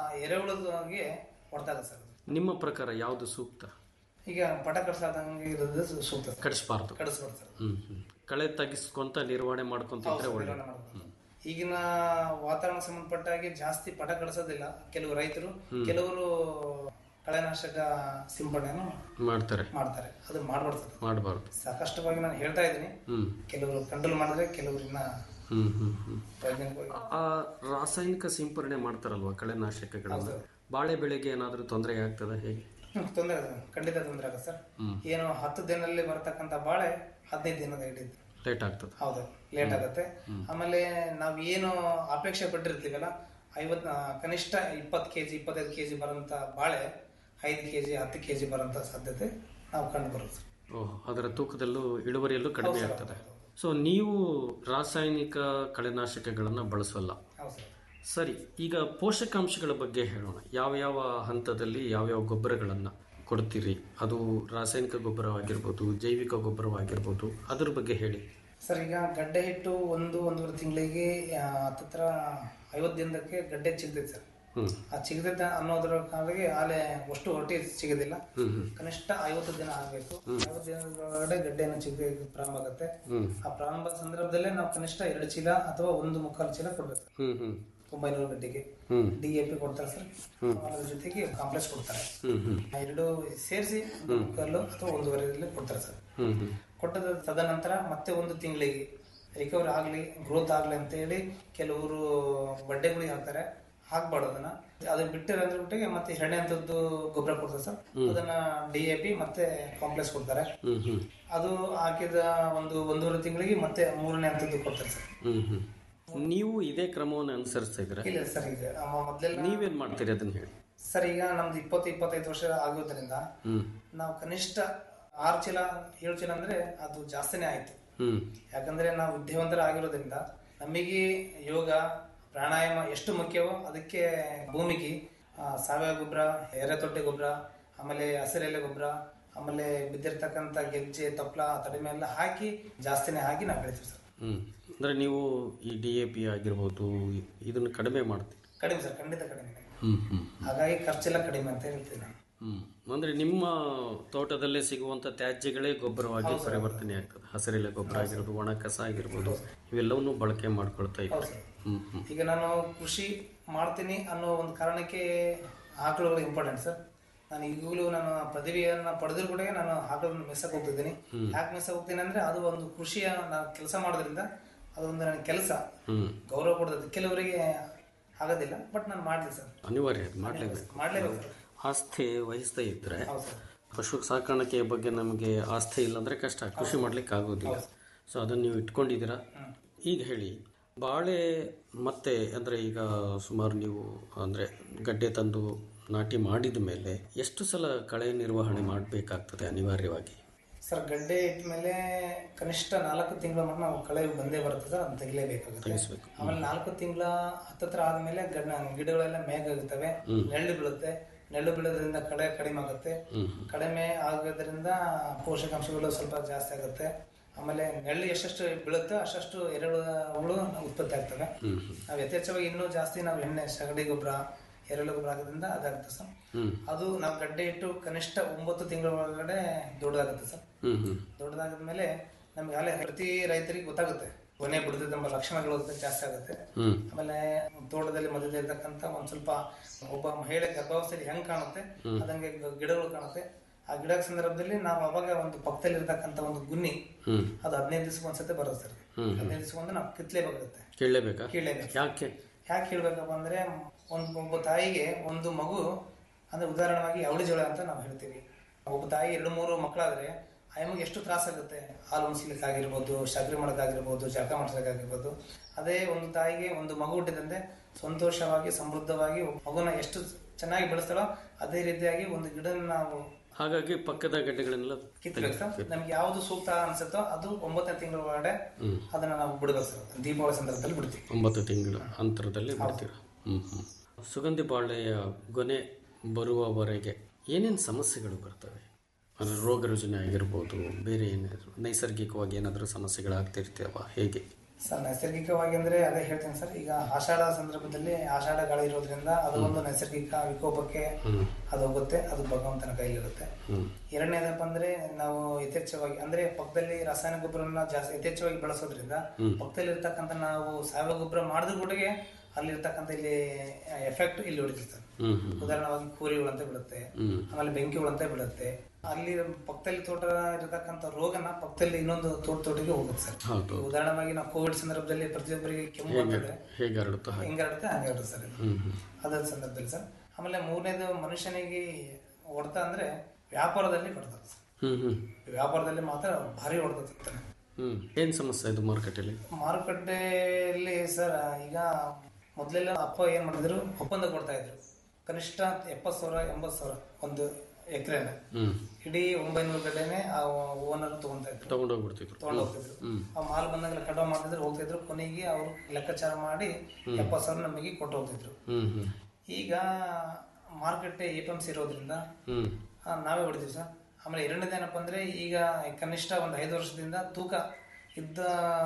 ಎರೆಹುಳಗೆ ಹೊಡ್ತಾರೆ ಸರ್ ಅದು. ನಿಮ್ಮ ಪ್ರಕಾರ ಯಾವುದು ಸೂಕ್ತ ಈಗ ಪಟ ಕಡ್ಸಾದಂಗೆ ಇರೋದು ಸೂಕ್ತ ಸರ್. ಕಡಿಸ್ಬಾರ್ದು ಕಡಿಸ್ಬಾರ್ದು ಸರ್ ಹ್ಮ್ ಹ್ಮ್ ಕಳೆ ತಗ್ಗಿಸ್ಕೊಂತ ನಿರ್ವಹಣೆ ಮಾಡ್ಕೊಂತಿದ್ರೆ ಒಳ್ಳೆ ನಿರ್ವಹಣೆ ಮಾಡ್ಬೇಕು. ಈಗಿನ ವಾತಾವರಣ ಸಂಬಂಧಪಟ್ಟಾಗಿ ಜಾಸ್ತಿ ಪಟ ಕಡಿಸೋದಿಲ್ಲ ಕೆಲವು ರೈತರು ಕೆಲವರು ಕಳೆನಾಶಕ ಸಿಂಪಡಣೆಯನ್ನು ಮಾಡ್ತಾರೆ ಮಾಡ್ತಾರೆ ಅದು ಮಾಡ್ಬಾರ್ದು ಸರ್ ಮಾಡಬಾರ್ದು ಸಾಕಷ್ಟುವಾಗಿ ನಾನು ಹೇಳ್ತಾ ಇದ್ದೀನಿ ಹ್ಮ್ ಕೆಲವರು ಕಂಟ್ರೋಲ್ ಮಾಡಿದ್ರೆ ಕೆಲವರು ಇನ್ನ ಹ್ಮ್ ಹ್ಮ್ ಹ್ಮ್ ವೈಜ್ಞಾನಿಕವಾಗಿ ಆ ರಾಸಾಯನಿಕ ಸಿಂಪರಣೆ ಮಾಡ್ತಾರಲ್ವಾ ಕಳೆನಾಶಕಗಳನ್ನ ಬಾಳೆ ಬೆಳೆಗೆ ಏನಾದರೂ ತೊಂದರೆ ಆಗ್ತದ ಹೇಗೆ ಹ್ಮ್, ತೊಂದರೆ ಆಗುತ್ತೆ. ಖಂಡಿತ ತೊಂದರೆ ಆಗುತ್ತೆ ಸರ್ ಏನು ಹತ್ತು ದಿನದಲ್ಲಿ ಬರ್ತಕ್ಕಂಥ ಬಾಳೆ ಹದಿನೈದು ದಿನದ ಹಿಡಿಯುತ್ತೆ ಲೇಟ್ ಆಗ್ತದೆ ಹೌದು ಲೇಟ್ ಆಗುತ್ತೆ ಆಮೇಲೆ ನಾವು ಏನು ಅಪೇಕ್ಷೆ ಪಟ್ಟಿರ್ತೀವಲ್ಲ ಐವತ್ ಕನಿಷ್ಠ ಇಪ್ಪತ್ತು ಕೆಜಿ ಇಪ್ಪತ್ತೈದು ಕೆಜಿ ಬರೋಂಥ ಬಾಳೆ ಐದು ಕೆಜಿ ಹತ್ತು ಕೆಜಿ ಬರೋಂಥ ಸಾಧ್ಯತೆ ನಾವು ಕಂಡು ಬರುತ್ತೆ ಓಹ್ ಅದರ ತೂಕದಲ್ಲೂ ಇಳುವರಿಯಲ್ಲೂ ಕಡಿಮೆ ಆಗ್ತದೆ ಸೊ ನೀವು ರಾಸಾಯನಿಕ ಕಳೆನಾಶಕಗಳನ್ನು ಬಳಸಲ್ಲ ಹೌದು ಸರ್ ಸರಿ ಈಗ ಪೋಷಕಾಂಶಗಳ ಬಗ್ಗೆ ಹೇಳೋಣ ಯಾವ ಯಾವ ಹಂತದಲ್ಲಿ ಯಾವ್ಯಾವ ಗೊಬ್ಬರಗಳನ್ನು ಕೊಡ್ತೀರಿ ಅದು ರಾಸಾಯನಿಕ ಗೊಬ್ಬರವಾಗಿರ್ಬೋದು ಜೈವಿಕ ಗೊಬ್ಬರವಾಗಿರ್ಬೋದು ಅದ್ರ ಬಗ್ಗೆ ಹೇಳಿ ಸರ್ ಈಗ ಗಡ್ಡೆ ಹಿಟ್ಟು ಒಂದು ಒಂದೂವರೆ ತಿಂಗಳಿಗೆ ಹತ್ತತ್ರ ಐವತ್ತು ದಿನದಕ್ಕೆ ಗಡ್ಡೆ ಚಿಗ್ತೈತೆ ಸರ್ ಹ್ಮ್ ಆ ಚಿಗದ ಅನ್ನೋದ್ರ ಕಾಲಿಗೆ ಆಲೆ ಅಷ್ಟು ಹೊಟ್ಟೆ ಸಿಗೋದಿಲ್ಲ ಕನಿಷ್ಠ ಐವತ್ತು ದಿನ ಆಗಬೇಕು ಐವತ್ತು ದಿನದೊಳಗಡೆ ಗಡ್ಡೆಯನ್ನು ಚಿಗದೆ ಪ್ರಾರಂಭ ಆಗುತ್ತೆ ಆ ಪ್ರಾರಂಭದ ಸಂದರ್ಭದಲ್ಲೇ ನಾವು ಕನಿಷ್ಠ ಎರಡು ಚೀಲ ಅಥವಾ ಒಂದು ಮುಕ್ಕಾಲು ಚೀಲ ಕೊಡ್ಬೇಕು ಹ್ಮ್ ಹ್ಮ್ ಒಂಬೈನೂರು ಗಡ್ಡೆಗೆ ಹ್ಮ್. ಡಿ ಎ ಪಿ ಕೊಡ್ತಾರೆ ಸರ್ ಅದ್ರ ಜೊತೆಗೆ ಕಾಂಪ್ಲೆಕ್ಸ್ ಕೊಡ್ತಾರೆ ಹ್ಮ್ ಹ್ಮ್ ಆ ಎರಡು ಸೇರಿಸಿ ಮುಕ್ಕಾಲು ಅಥವಾ ಒಂದೂವರೆದಲ್ಲಿ ಕೊಡ್ತಾರೆ ಸರ್ ಹ್ಮ್ ಹ್ಮ್ ಕೊಟ್ಟದ ತದನಂತರ ಮತ್ತೆ ಒಂದು ತಿಂಗಳಿಗೆ ರಿಕವರ್ ಆಗಲಿ ಗ್ರೋತ್ ಆಗಲಿ ಅಂತ ಹೇಳಿ ಕೆಲವರು ಬಡ್ಡೆಗಳಿಗೆ ಹಾಕ್ತಾರೆ ಹಾಕ್ಬಾರ್ದು ಅದನ್ನ ಅದನ್ನ ಬಿಟ್ಟಿರ ಅಂದ್ರೆ ಬಿಟ್ಟಿಗೆ ಮತ್ತೆ ಎರಡನೇ ಹಂತದ್ದು ಗೊಬ್ಬರ ಕೊಡ್ತಾರೆ ಸರ್ ಅದನ್ನ ಡಿ ಎ ಪಿ ಮತ್ತೆ ಕಾಂಪ್ಲೆಕ್ಸ್ ಕೊಡ್ತಾರೆ ಹ್ಮ್ ಹ್ಮ್ ಅದು ಹಾಕಿದ ಒಂದು ಒಂದೂವರೆ ತಿಂಗಳಿಗೆ ಮತ್ತೆ ಮೂರನೇ ಹಂತದ್ದು ಕೊಡ್ತಾರೆ ಸರ್ ಹ್ಮ್ ಹ್ಮ್ ನೀವು ಇದೇ ಕ್ರಮವನ್ನು ಅನುಸರಿಸ್ತಾ ಇದ್ರೆ ಇಲ್ಲ ಸರ್ ಈಗ ಅಮ್ಮ ಮೊದ್ಲೆಲ್ಲ ನೀವೇನ್ ಮಾಡ್ತೀರಿ ಅದನ್ನ ಹೇಳಿ ಸರ್ ಈಗ ನಮ್ದು ಇಪ್ಪತ್ತು ಇಪ್ಪತ್ತೈದು ವರ್ಷ ಆಗೋದ್ರಿಂದ ಹ್ಮ್ ನಾವು ಕನಿಷ್ಠ ಆರು ಚೀಲ ಏಳು ಚೀಲ ಅಂದ್ರೆ ಅದು ಜಾಸ್ತಿನೇ ಆಯ್ತು ಹ್ಮ್ ಯಾಕಂದ್ರೆ ನಾವು ವಿದ್ಯಾವಂತರ ಆಗಿರೋದ್ರಿಂದ ನಮಗೆ ಯೋಗ ಪ್ರಾಣಾಯಾಮ ಎಷ್ಟು ಮುಖ್ಯವೋ ಅದಕ್ಕೆ ಭೂಮಿಗೆ ಆ, ಸಾವಯವ ಗೊಬ್ಬರ ಎರೆತೊಟ್ಟೆ ಗೊಬ್ಬರ ಆಮೇಲೆ ಹಸಿರೆಲೆ ಗೊಬ್ಬರ ಆಮೇಲೆ ಬಿದ್ದಿರ್ತಕ್ಕಂಥ ಗೆಜ್ಜೆ ತಪ್ಪಲ ತಡಿಮೆ ಎಲ್ಲ ಹಾಕಿ ಜಾಸ್ತಿನೇ ಹಾಕಿ ನಾವು ಬೆಳಿತೀವಿ ಸರ್ ಹ್ಮ್ ಅಂದ್ರೆ ನೀವು ಈ ಡಿ ಎ ಪಿ ಆಗಿರ್ಬೋದು ಇದನ್ನ ಕಡಿಮೆ ಮಾಡ್ತೀರಿ ಕಡಿಮೆ ಸರ್ ಖಂಡಿತ ಕಡಿಮೆ ಹ್ಮ್ ಹ್ಮ್ ಹಾಗಾಗಿ ಖರ್ಚೆಲ್ಲ ಕಡಿಮೆ ಅಂತ ಹೇಳ್ತೀನಿ ನಾನು ಹ್ಮ್ ಅಂದ್ರೆ ನಿಮ್ಮ ತೋಟದಲ್ಲೇ ಸಿಗುವಂತ ತ್ಯಾಜ್ಯಗಳೇ ಗೊಬ್ಬರವಾಗಿ ಪರಿವರ್ತನೆ ಆಗ್ತದೆ ಹಸಿರೆಲೆ ಗೊಬ್ಬರ ಆಗಿರ್ಬೋದು ಒಣ ಕಸ ಆಗಿರ್ಬೋದು ಇವೆಲ್ಲವನ್ನೂ ಬಳಕೆ ಮಾಡ್ಕೊಳ್ತಾ ಇದ್ದಾರೆ ಸರ್. ಹ್ಮ್ ಹ್ಮ್ ಈಗ ನಾನು ಕೃಷಿ ಮಾಡ್ತೀನಿ ಅನ್ನೋ ಒಂದು ಕಾರಣಕ್ಕೆ ಆಕಳುಗಳು ಇಂಪಾರ್ಟೆಂಟ್ ಸರ್ ನಾನು ಈಗಲೂ ನಾನು ಪದವಿಯನ್ನ ಪಡೆದ್ರು ಕೂಡ ನಾನು ಆಕಳನ್ನು ಮೆಸ್ಸಕ್ಕೆ ಹೋಗ್ತಿದ್ದೀನಿ ಯಾಕೆ ಮೆಸ್ಸಕ್ಕೆ ಹೋಗ್ತೀನಿ ಅಂದ್ರೆ ಅದು ಒಂದು ಕೃಷಿಯ ನಾನು ಕೆಲಸ ಮಾಡೋದ್ರಿಂದ ಅದೊಂದು ನನ್ನ ಕೆಲಸ ಹ್ಮ್ ಗೌರವ ಕೊಡ್ತದೆ ಕೆಲವರಿಗೆ ಆಗೋದಿಲ್ಲ ಬಟ್ ನಾನು ಮಾಡ್ತೀನಿ ಸರ್ ಅನಿವಾರ್ಯ ಅದು ಮಾಡ್ಲೇಬೇಕು ಮಾಡ್ಲೇಬೇಕು ಸರ್ ಆಸ್ಥೆ ವಹಿಸ್ತಾ ಇದ್ರೆ ಹೌದು ಸರ್ ಪಶು ಸಾಕಾಣಿಕೆ ಬಗ್ಗೆ ನಮಗೆ ಆಸ್ಥೆ ಇಲ್ಲ ಅಂದ್ರೆ ಕಷ್ಟ ಕೃಷಿ ಮಾಡ್ಲಿಕ್ಕೆ ಆಗೋದಿಲ್ಲ ಸೊ ಅದನ್ನು ನೀವು ಇಟ್ಕೊಂಡಿದ್ದೀರಾ ಈಗ ಹೇಳಿ ಬಾಳೆ ಮತ್ತೆ ಅಂದ್ರೆ ಈಗ ಸುಮಾರು ನೀವು ಅಂದ್ರೆ ಗಡ್ಡೆ ತಂದು ನಾಟಿ ಮಾಡಿದ ಮೇಲೆ ಎಷ್ಟು ಸಲ ಕಳೆ ನಿರ್ವಹಣೆ ಮಾಡಬೇಕಾಗ್ತದೆ ಅನಿವಾರ್ಯವಾಗಿ ಸರ್ ಗಡ್ಡೆ ಇಟ್ಟ ಮೇಲೆ ಕನಿಷ್ಠ ನಾಲ್ಕು ತಿಂಗಳ ಮಟ್ಟ ನಾವು ಕಳೆ ಬಂದೇ ಬರುತ್ತೆ ಸರ್ ಅದನ್ನ ತೆಗಿಲೇಬೇಕಾಗುತ್ತೆ ತೆಗಿಸ್ಬೇಕು. ಆಮೇಲೆ ನಾಲ್ಕು ತಿಂಗಳ ಹತ್ತತ್ರ ಆದ್ಮೇಲೆ ಗಡ್ಡ ಗಿಡಗಳೆಲ್ಲ ಮೇಘಾಗುತ್ತವೆ ನೆರಳು ಬೀಳುತ್ತೆ ನೆರಳು ಬೀಳೋದ್ರಿಂದ ಕಳೆ ಕಡಿಮೆ ಆಗುತ್ತೆ ಕಡಿಮೆ ಆಗೋದ್ರಿಂದ ಪೋಷಕಾಂಶಗಳು ಸ್ವಲ್ಪ ಜಾಸ್ತಿ ಆಗುತ್ತೆ ಆಮೇಲೆ ನೆರಳು ಎಷ್ಟೆಷ್ಟು ಬೀಳುತ್ತೆ ಅಷ್ಟು ಎರೆಹುಳು ಉತ್ಪತ್ತಿ ಆಗ್ತವೆ ನಾವು ಯಥೇಚ್ಛವಾಗಿ ಇನ್ನೂ ಜಾಸ್ತಿ ನಾವು ಎಣ್ಣೆ ಸಗಡಿ ಗೊಬ್ಬರ ಎರೆಹುಳು ಗೊಬ್ಬರ ಆಗೋದ್ರಿಂದ ಅದಾಗುತ್ತೆ ಸರ್ ಅದು ನಾವು ಗಡ್ಡೆ ಇಟ್ಟು ಕನಿಷ್ಠ ಒಂಬತ್ತು ತಿಂಗಳ ಒಳಗಡೆ ದೊಡ್ಡದಾಗುತ್ತೆ ಸರ್ ಹ್ಮ್ ಹ್ಮ್ ದೊಡ್ಡದಾದ್ಮೇಲೆ ನಮ್ಗೆ ಅಲ್ಲೇ ಪ್ರತಿ ರೈತರಿಗೆ ಗೊತ್ತಾಗುತ್ತೆ ಕೊನೆ ಬಿಡ್ತದೆ ಲಕ್ಷಣಗಳು ಜಾಸ್ತಿ ಆಗುತ್ತೆ ಹ್ಮ್ ಆಮೇಲೆ ತೋಟದಲ್ಲಿ ಮಧ್ಯದಲ್ಲಿ ಇರ್ತಕ್ಕಂಥ ಒಂದ್ ಸ್ವಲ್ಪ ಒಬ್ಬ ಮಹಿಳೆ ಗರ್ಭಾವಸ್ಥೆಯಲ್ಲಿ ಹೆಂಗ್ ಕಾಣುತ್ತೆ ಅದಂಗೆ ಗ- ಗಿಡಗಳು ಕಾಣುತ್ತೆ ಆ ಗಿಡ ಸಂದರ್ಭದಲ್ಲಿ ನಾವು ಅವಾಗ ಒಂದು ಪಕ್ಕದಲ್ಲಿ ಇರ್ತಕ್ಕಂಥ ಒಂದು ಗುನ್ನಿ ಹ್ಮ್ ಅದು ಹದಿನೈದು ದಿವಸ ಒಂದ್ಸತಿ ಬರುತ್ತೆ ಸರ್ ಹದಿನೈದು ದಿವಸ ಒಂದು ನಾವು ಕಿತ್ಲೇಬೇಕಾಗುತ್ತೆ ಕೇಳಲೇಬೇಕಾ ಕೀಳಲೇಬೇಕು ಯಾಕೆ ಯಾಕೆ ಹೇಳ್ಬೇಕಪ್ಪ ಅಂದ್ರೆ ಒಂದು ಒಬ್ಬ ತಾಯಿಗೆ ಒಂದು ಮಗು ಅಂದ್ರೆ ಉದಾಹರಣವಾಗಿ ಅವಳಿ ಜೋಳ ಅಂತ ನಾವು ಹೇಳ್ತೀವಿ ಒಬ್ಬ ತಾಯಿ ಎರಡು ಮೂರು ಮಕ್ಕಳಾದ್ರೆ ಆ ಎಮ್ಮಗೆ ಎಷ್ಟು ತ್ರಾಸಾಗುತ್ತೆ ಹಾಲು ಉಣಿಸ್ಲಿಕ್ಕೆ ಆಗಿರ್ಬೋದು ಸಕ್ರೆ ಮಾಡೋಕ್ಕಾಗಿರ್ಬೋದು ಜಳಕ ಮಾಡಿಸೋಕ್ಕಾಗಿರ್ಬೋದು ಅದೇ ಒಂದು ತಾಯಿಗೆ ಒಂದು ಮಗು ಹುಟ್ಟಿದಂತೆ ಸಂತೋಷವಾಗಿ ಸಮೃದ್ಧವಾಗಿ ಮಗುನ ಎಷ್ಟು ಚೆನ್ನಾಗಿ ಬೆಳೆಸ್ತಾಳೋ ಅದೇ ರೀತಿಯಾಗಿ ಒಂದು ಗಿಡ ನಾವು ಹಾಗಾಗಿ ಪಕ್ಕದ ಗಡ್ಡೆಗಳನ್ನೆಲ್ಲ ಕಿತ್ಬೇಕು ಸರ್ ನಮ್ಗೆ ಯಾವ್ದು ಸೂಕ್ತ ಅನ್ಸುತ್ತೋ ಅದು ಒಂಬತ್ತನೇ ತಿಂಗಳ ಒಳಗಡೆ ಅದನ್ನ ನಾವು ಬಿಡ್ಬೇಕು ಸರ್ ದೀಪಾವಳಿ ಸಂದರ್ಭದಲ್ಲಿ ಬಿಡ್ತೀವಿ ಒಂಬತ್ತು ತಿಂಗಳ ಅಂತರದಲ್ಲಿ ಬಿಡ್ತೀರ ಹ್ಮ್ ಹ್ಮ್ ಸುಗಂಧಿ ಬಾಳೆಯ ಗೊನೆ ಬರುವವರೆಗೆ ಏನೇನು ಸಮಸ್ಯೆಗಳು ಬರ್ತವೆ ಅಂದರೆ ರೋಗ ರುಜಿನ ಆಗಿರ್ಬೋದು ಬೇರೆ ಏನಾದರೂ ನೈಸರ್ಗಿಕವಾಗಿ ಏನಾದರೂ ಸಮಸ್ಯೆಗಳಾಗ್ತಿರ್ತಾವ ಹೇಗೆ ಸರ್ ನೈಸರ್ಗಿಕವಾಗಿ ಅಂದ್ರೆ ಅದೇ ಹೇಳ್ತೀನಿ ಸರ್ ಈಗ ಆಷಾಢ ಸಂದರ್ಭದಲ್ಲಿ ಆಷಾಢ ಗಾಳಿ ಇರೋದ್ರಿಂದ ಅದು ಒಂದು ನೈಸರ್ಗಿಕ ವಿಕೋಪಕ್ಕೆ ಅದು ಹೋಗುತ್ತೆ ಅದು ಭಗವಂತನ ಕೈಲಿರುತ್ತೆ ಎರಡನೇದಪ್ಪ ಅಂದ್ರೆ ನಾವು ಯಥೇಚ್ಛವಾಗಿ ಅಂದ್ರೆ ಪಕ್ಕದಲ್ಲಿ ರಾಸಾಯನಿಕ ಗೊಬ್ಬರನ ಜಾಸ್ತಿ ಯಥೇಚ್ಛವಾಗಿ ಬಳಸೋದ್ರಿಂದ ಪಕ್ಕದಲ್ಲಿ ಇರ್ತಕ್ಕಂಥ ನಾವು ಸಾವಯವ ಗೊಬ್ಬರ ಮಾಡಿದ್ರು ಕೂಡ ಅಲ್ಲಿ ಇರ್ತಕ್ಕಂಥ ಇಲ್ಲಿ ಎಫೆಕ್ಟ್ ಇಲ್ಲಿ ಹೊಡಿತಿರ್ತದೆ ಹ್ಮ್ ಹ್ಮ್ ಉದಾಹರಣವಾಗಿ ಕೂರಿಗಳು ಅಂತ ಬೀಳುತ್ತೆ ಹ್ಮ್. ಆಮೇಲೆ ಬೆಂಕಿಗಳು ಅಂತ ಬೀಳುತ್ತೆ ಅಲ್ಲಿ ಪಕ್ಕದಲ್ಲಿ ತೋಟ ಇರತಕ್ಕಂಥ ರೋಗನ ಪಕ್ಕದಲ್ಲಿ ಇನ್ನೊಂದು ತೋಟ ತೋಟಿಗೆ ಹೋಗುತ್ತೆ ಸರ್ ಹೌದು ಉದಾಹರಣವಾಗಿ ನಾವು ಕೋವಿಡ್ ಸಂದರ್ಭದಲ್ಲಿ ಪ್ರತಿಯೊಬ್ಬರಿಗೆ ಕೆಮ್ಮು ಬಂದಿದ್ರೆ ಹೇಗೆ ಹರಡುತ್ತೋ ಹಾಗೆ ಹೆಂಗ್ ಹರಡುತ್ತೆ ಹಂಗೆ ಹರಡುತ್ತೆ ಸರ್ ಇದು. ಹ್ಮ್ ಹ್ಮ್ ಅದ್ರ ಸಂದರ್ಭದಲ್ಲಿ ಸರ್ ಆಮೇಲೆ ಮೂರನೇದು ಮನುಷ್ಯನಿಗೆ ಹೊಡೆತ ಅಂದ್ರೆ ವ್ಯಾಪಾರದಲ್ಲಿ ಹೊಡೆತ ಸರ್ ಹ್ಮ್ ಹ್ಮ್ ವ್ಯಾಪಾರದಲ್ಲಿ ಮಾತ್ರ ಭಾರಿ ಹೊಡೆದ ಹ್ಮ್ ಏನು ಸಮಸ್ಯೆ ಇದು ಮಾರುಕಟ್ಟೆಯಲ್ಲಿ ಮಾರುಕಟ್ಟೆಯಲ್ಲಿ ಸರ್ ಈಗ ಮೊದಲೆಲ್ಲ ಅಪ್ಪ ಏನ್ ಮಾಡಿದ್ರು ಒಪ್ಪಂದ ಕೊಡ್ತಾ ಇದ್ರು ಕನಿಷ್ಠ ಎಪ್ಪತ್ ಸಾವಿರ ಎಂಬತ್ ಸಾವಿರ ಒಂದು ಎಕರೆನ ಹ್ಮ್ ಇಡೀ ಒಂಬೈನೂರು ಗಡ್ಡೆನೆ ಆ ಓನರ್ ತಗೊಂತಾ ಇದ್ರು ತಗೊಂಡೋಗ್ಬಿಡ್ತಿದ್ರು ತಗೊಂಡು ಹೋಗ್ತಿದ್ರು ಆ ಮಾಲ್ ಬಂದಾಗ ಕಟಾವ್ ಮಾಡ್ತಿದ್ರು ಹೋಗ್ತಿದ್ರು ಕೊನೆಗೆ ಅವರು ಲೆಕ್ಕಾಚಾರ ಮಾಡಿ ಎಪ್ಪತ್ ಸಾವಿರ ನಮಗೆ ಕೊಟ್ಟು ಹೋಗ್ತಿದ್ರು ಹ್ಮ್ ಹ್ಮ್ ಈಗ ಮಾರುಕಟ್ಟೆ ಎ ಪಿ ಎಂ ಸಿ ಇರೋದ್ರಿಂದ ಹ್ಮ್ ಆ, ನಾವೇ ಹೊಡಿತೀವಿ ಸರ್ ಆಮೇಲೆ ಎರಡನೇದು ಏನಪ್ಪ ಅಂದ್ರೆ ಈಗ ಕನಿಷ್ಠ ಒಂದು ಐದು ವರ್ಷದಿಂದ ತೂಕ ಇದ್ದ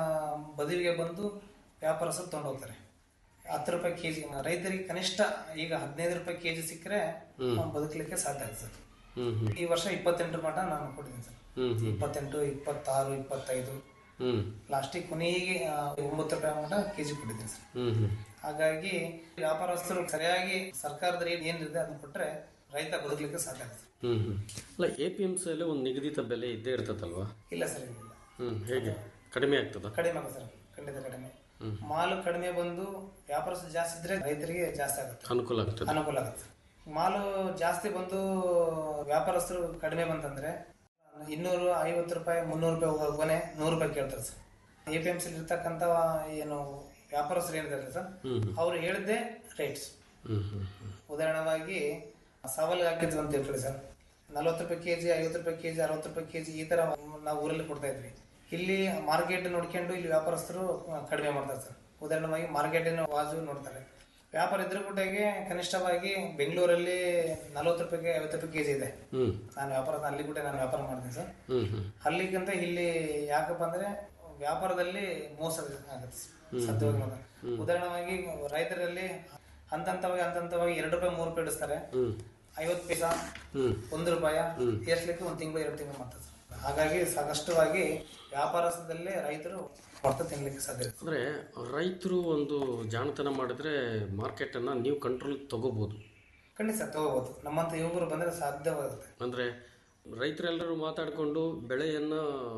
ಬದಿಗೆ ಬಂದು ವ್ಯಾಪಾರಸ್ಥರು ತಗೊಂಡು ಹೋಗ್ತಾರೆ ಹತ್ತು ರೂಪಾಯಿ ಕೆಜಿ ರೈತರಿಗೆ ಕನಿಷ್ಠ ಈಗ ಹದಿನೈದು ರೂಪಾಯಿ ಕೆಜಿ ಸಿಕ್ಕರೆ ಅವ್ನು ಬದುಕಲಿಕ್ಕೆ ಸಾಧ್ಯ ಆಗುತ್ತೆ ಸರ್ ಹ್ಮ್ ಹ್ಮ್ ಈ ವರ್ಷ ಇಪ್ಪತ್ತೆಂಟು ಮಟ ನಾನು ಕೊಟ್ಟಿದ್ದೀನಿ ಸರ್ ಹ್ಮ್ ಹ್ಮ್ ಇಪ್ಪತ್ತೆಂಟು ಇಪ್ಪತ್ತಾರು ಇಪ್ಪತ್ತೈದು ಹ್ಮ್ ಲಾಸ್ಟಿಗೆ ಕೊನೆಗೆ ಆ, ಒಂಬತ್ತು ರೂಪಾಯಿ ಮಟ ಕೆಜಿ ಕೊಟ್ಟಿದ್ದೀನಿ ಸರ್ ಹ್ಮ್ ಹ್ಮ್ ಹಾಗಾಗಿ ವ್ಯಾಪಾರಸ್ಥರು ಸರಿಯಾಗಿ ಸರ್ಕಾರದ ರೇಟ್ ಏನಿದೆ ಅದನ್ನ ಕೊಟ್ರೆ ರೈತ ಬದುಕಲಿಕ್ಕೆ ಸಾಧ್ಯ ಆಗುತ್ತೆ ಹ್ಮ್ ಹ್ಮ್ ಅಲ್ಲ ಎ ಪಿ ಎಮ್ ಸಿಯಲ್ಲಿ ಒಂದು ನಿಗದಿತ ಬೆಲೆ ಇದ್ದೇ ಇರ್ತದಲ್ವಾ ಇಲ್ಲ ಸರ್ ಇಲ್ಲ ಹ್ಮ್ ಹೇಗೆ ಕಡಿಮೆ ಆಗ್ತದ ಕಡಿಮೆ ಆಗುತ್ತೆ ಸರ್ ಖಂಡಿತ ಕಡಿಮೆ ಮಾಲು ಕಡಿಮೆ ಬಂದು ವ್ಯಾಪಾರಸ್ಥರು ಜಾಸ್ತಿ ಇದ್ರೆ ರೈತರಿಗೆ ಜಾಸ್ತಿ ಆಗುತ್ತೆ ಅನುಕೂಲ ಆಗ್ತದೆ ಅನುಕೂಲ ಆಗುತ್ತೆ ಮಾಲು ಜಾಸ್ತಿ ಬಂದು ವ್ಯಾಪಾರಸ್ಥರು ಕಡಿಮೆ ಬಂತಂದ್ರೆ ಇನ್ನೂರು ಐವತ್ತು ರೂಪಾಯಿ ಮುನ್ನೂರು ರೂಪಾಯಿ ಹೋಗೋ ಕೊನೆ ನೂರು ರೂಪಾಯಿ ಕೇಳ್ತಾರೆ sir A P M C ಇರ್ತಕ್ಕಂಥ ಏನು ವ್ಯಾಪಾರಸ್ಥರು ಏನಿದ್ದಾರೆ ಸರ್ ಅವ್ರು ಹೇಳಿದ್ದೆ ರೇಟ್ಸ್ ಹ್ಮ್ ಹ್ಮ್ ಹ್ಮ್ ಉದಾಹರಣವಾಗಿ ಸವಾಲಿಗೆ ಹಾಕಿದ್ವಿ ಅಂತ ಹೇಳ್ಕೊಳ್ಳಿ ಸರ್ ನಲ್ವತ್ತು ರೂಪಾಯಿ ಕೆಜಿ ಐವತ್ತು ರೂಪಾಯಿ ಕೆಜಿ ಅರವತ್ತು ರೂಪಾಯಿ ಕೆಜಿ ಈ ತರ ನಾವು ಊರಲ್ಲಿ ಕೊಡ್ತಾ ಇದ್ವಿ ಇಲ್ಲಿ ಮಾರ್ಕೆಟ್ ನೋಡ್ಕೊಂಡು ಇಲ್ಲಿ ವ್ಯಾಪಾರಸ್ಥರು ಕಡಿಮೆ ಮಾಡ್ತಾರೆ ಸರ್ ಉದಾಹರಣವಾಗಿ ಮಾರ್ಕೆಟಿನ ವಾಜು ನೋಡ್ತಾರೆ ವ್ಯಾಪಾರ ಇದ್ರ ಗುಡ್ಡೆಗೆ ಕನಿಷ್ಠವಾಗಿ ಬೆಂಗಳೂರಲ್ಲಿ ನಲ್ವತ್ತು ರೂಪಾಯಿಗೆ ಐವತ್ತು ರೂಪಾಯಿ ಕೆಜಿ ಇದೆ ಹ್ಮ್ ನಾನು ವ್ಯಾಪಾರ ಅಲ್ಲಿ ಕೂಡ ನಾನು ವ್ಯಾಪಾರ ಮಾಡ್ತೀನಿ ಸರ್ ಹ್ಮ್ ಹ್ಮ್ ಅಲ್ಲಿಗಿಂತ ಇಲ್ಲಿ ಯಾಕಪ್ಪ ಅಂದ್ರೆ ವ್ಯಾಪಾರದಲ್ಲಿ ಮೋಸ ಆಗುತ್ತೆ ಸತ್ಯವಾಗಿ ಮಾತ್ರ. ಉದಾಹರಣವಾಗಿ ರೈತರಲ್ಲಿ ಹಂತಂತವಾಗಿ ಹಂತಂತವಾಗಿ ಎರಡು ರೂಪಾಯಿ ಮೂರು ರೂಪಾಯಿ ಇಡಿಸ್ತಾರೆ ಹ್ಮ್ ಐವತ್ತು ಪೈಸಾ ಹ್ಮ್ ಒಂದು ರೂಪಾಯ ಏರ್ಸ್ಲಿಕ್ಕೆ ಒಂದು ತಿಂಗಳು ಎರಡು ತಿಂಗಳು ಮಾಡ್ತಾರೆ ಸರ್. ಹಾಗಾಗಿ ಸಾಕಷ್ಟುವಾಗಿ ವ್ಯಾಪಾರಸ್ಥದಲ್ಲೇ ರೈತರು ಹೊರತು ತಿನ್ಲಿಕ್ಕೆ ಸಾಧ್ಯ ಇದೆ ಅಂದ್ರೆ ರೈತರು ಒಂದು ಜಾಣತನ ಮಾಡಿದ್ರೆ ಮಾರ್ಕೆಟ್ ಅನ್ನ ನೀವು ಕಂಟ್ರೋಲ್ ತಗೋಬಹುದು ಖಂಡಿತ ಸರ್ ತಗೋಬಹುದು ನಮ್ಮಂತ ಯುವಕರು ಬಂದ್ರೆ ಸಾಧ್ಯವಾಗುತ್ತೆ ಅಂದ್ರೆ ರೈತರೆಲ್ಲರೂ ಮಾತಾಡಿಕೊಂಡು ಬೆಳೆಯನ್ನ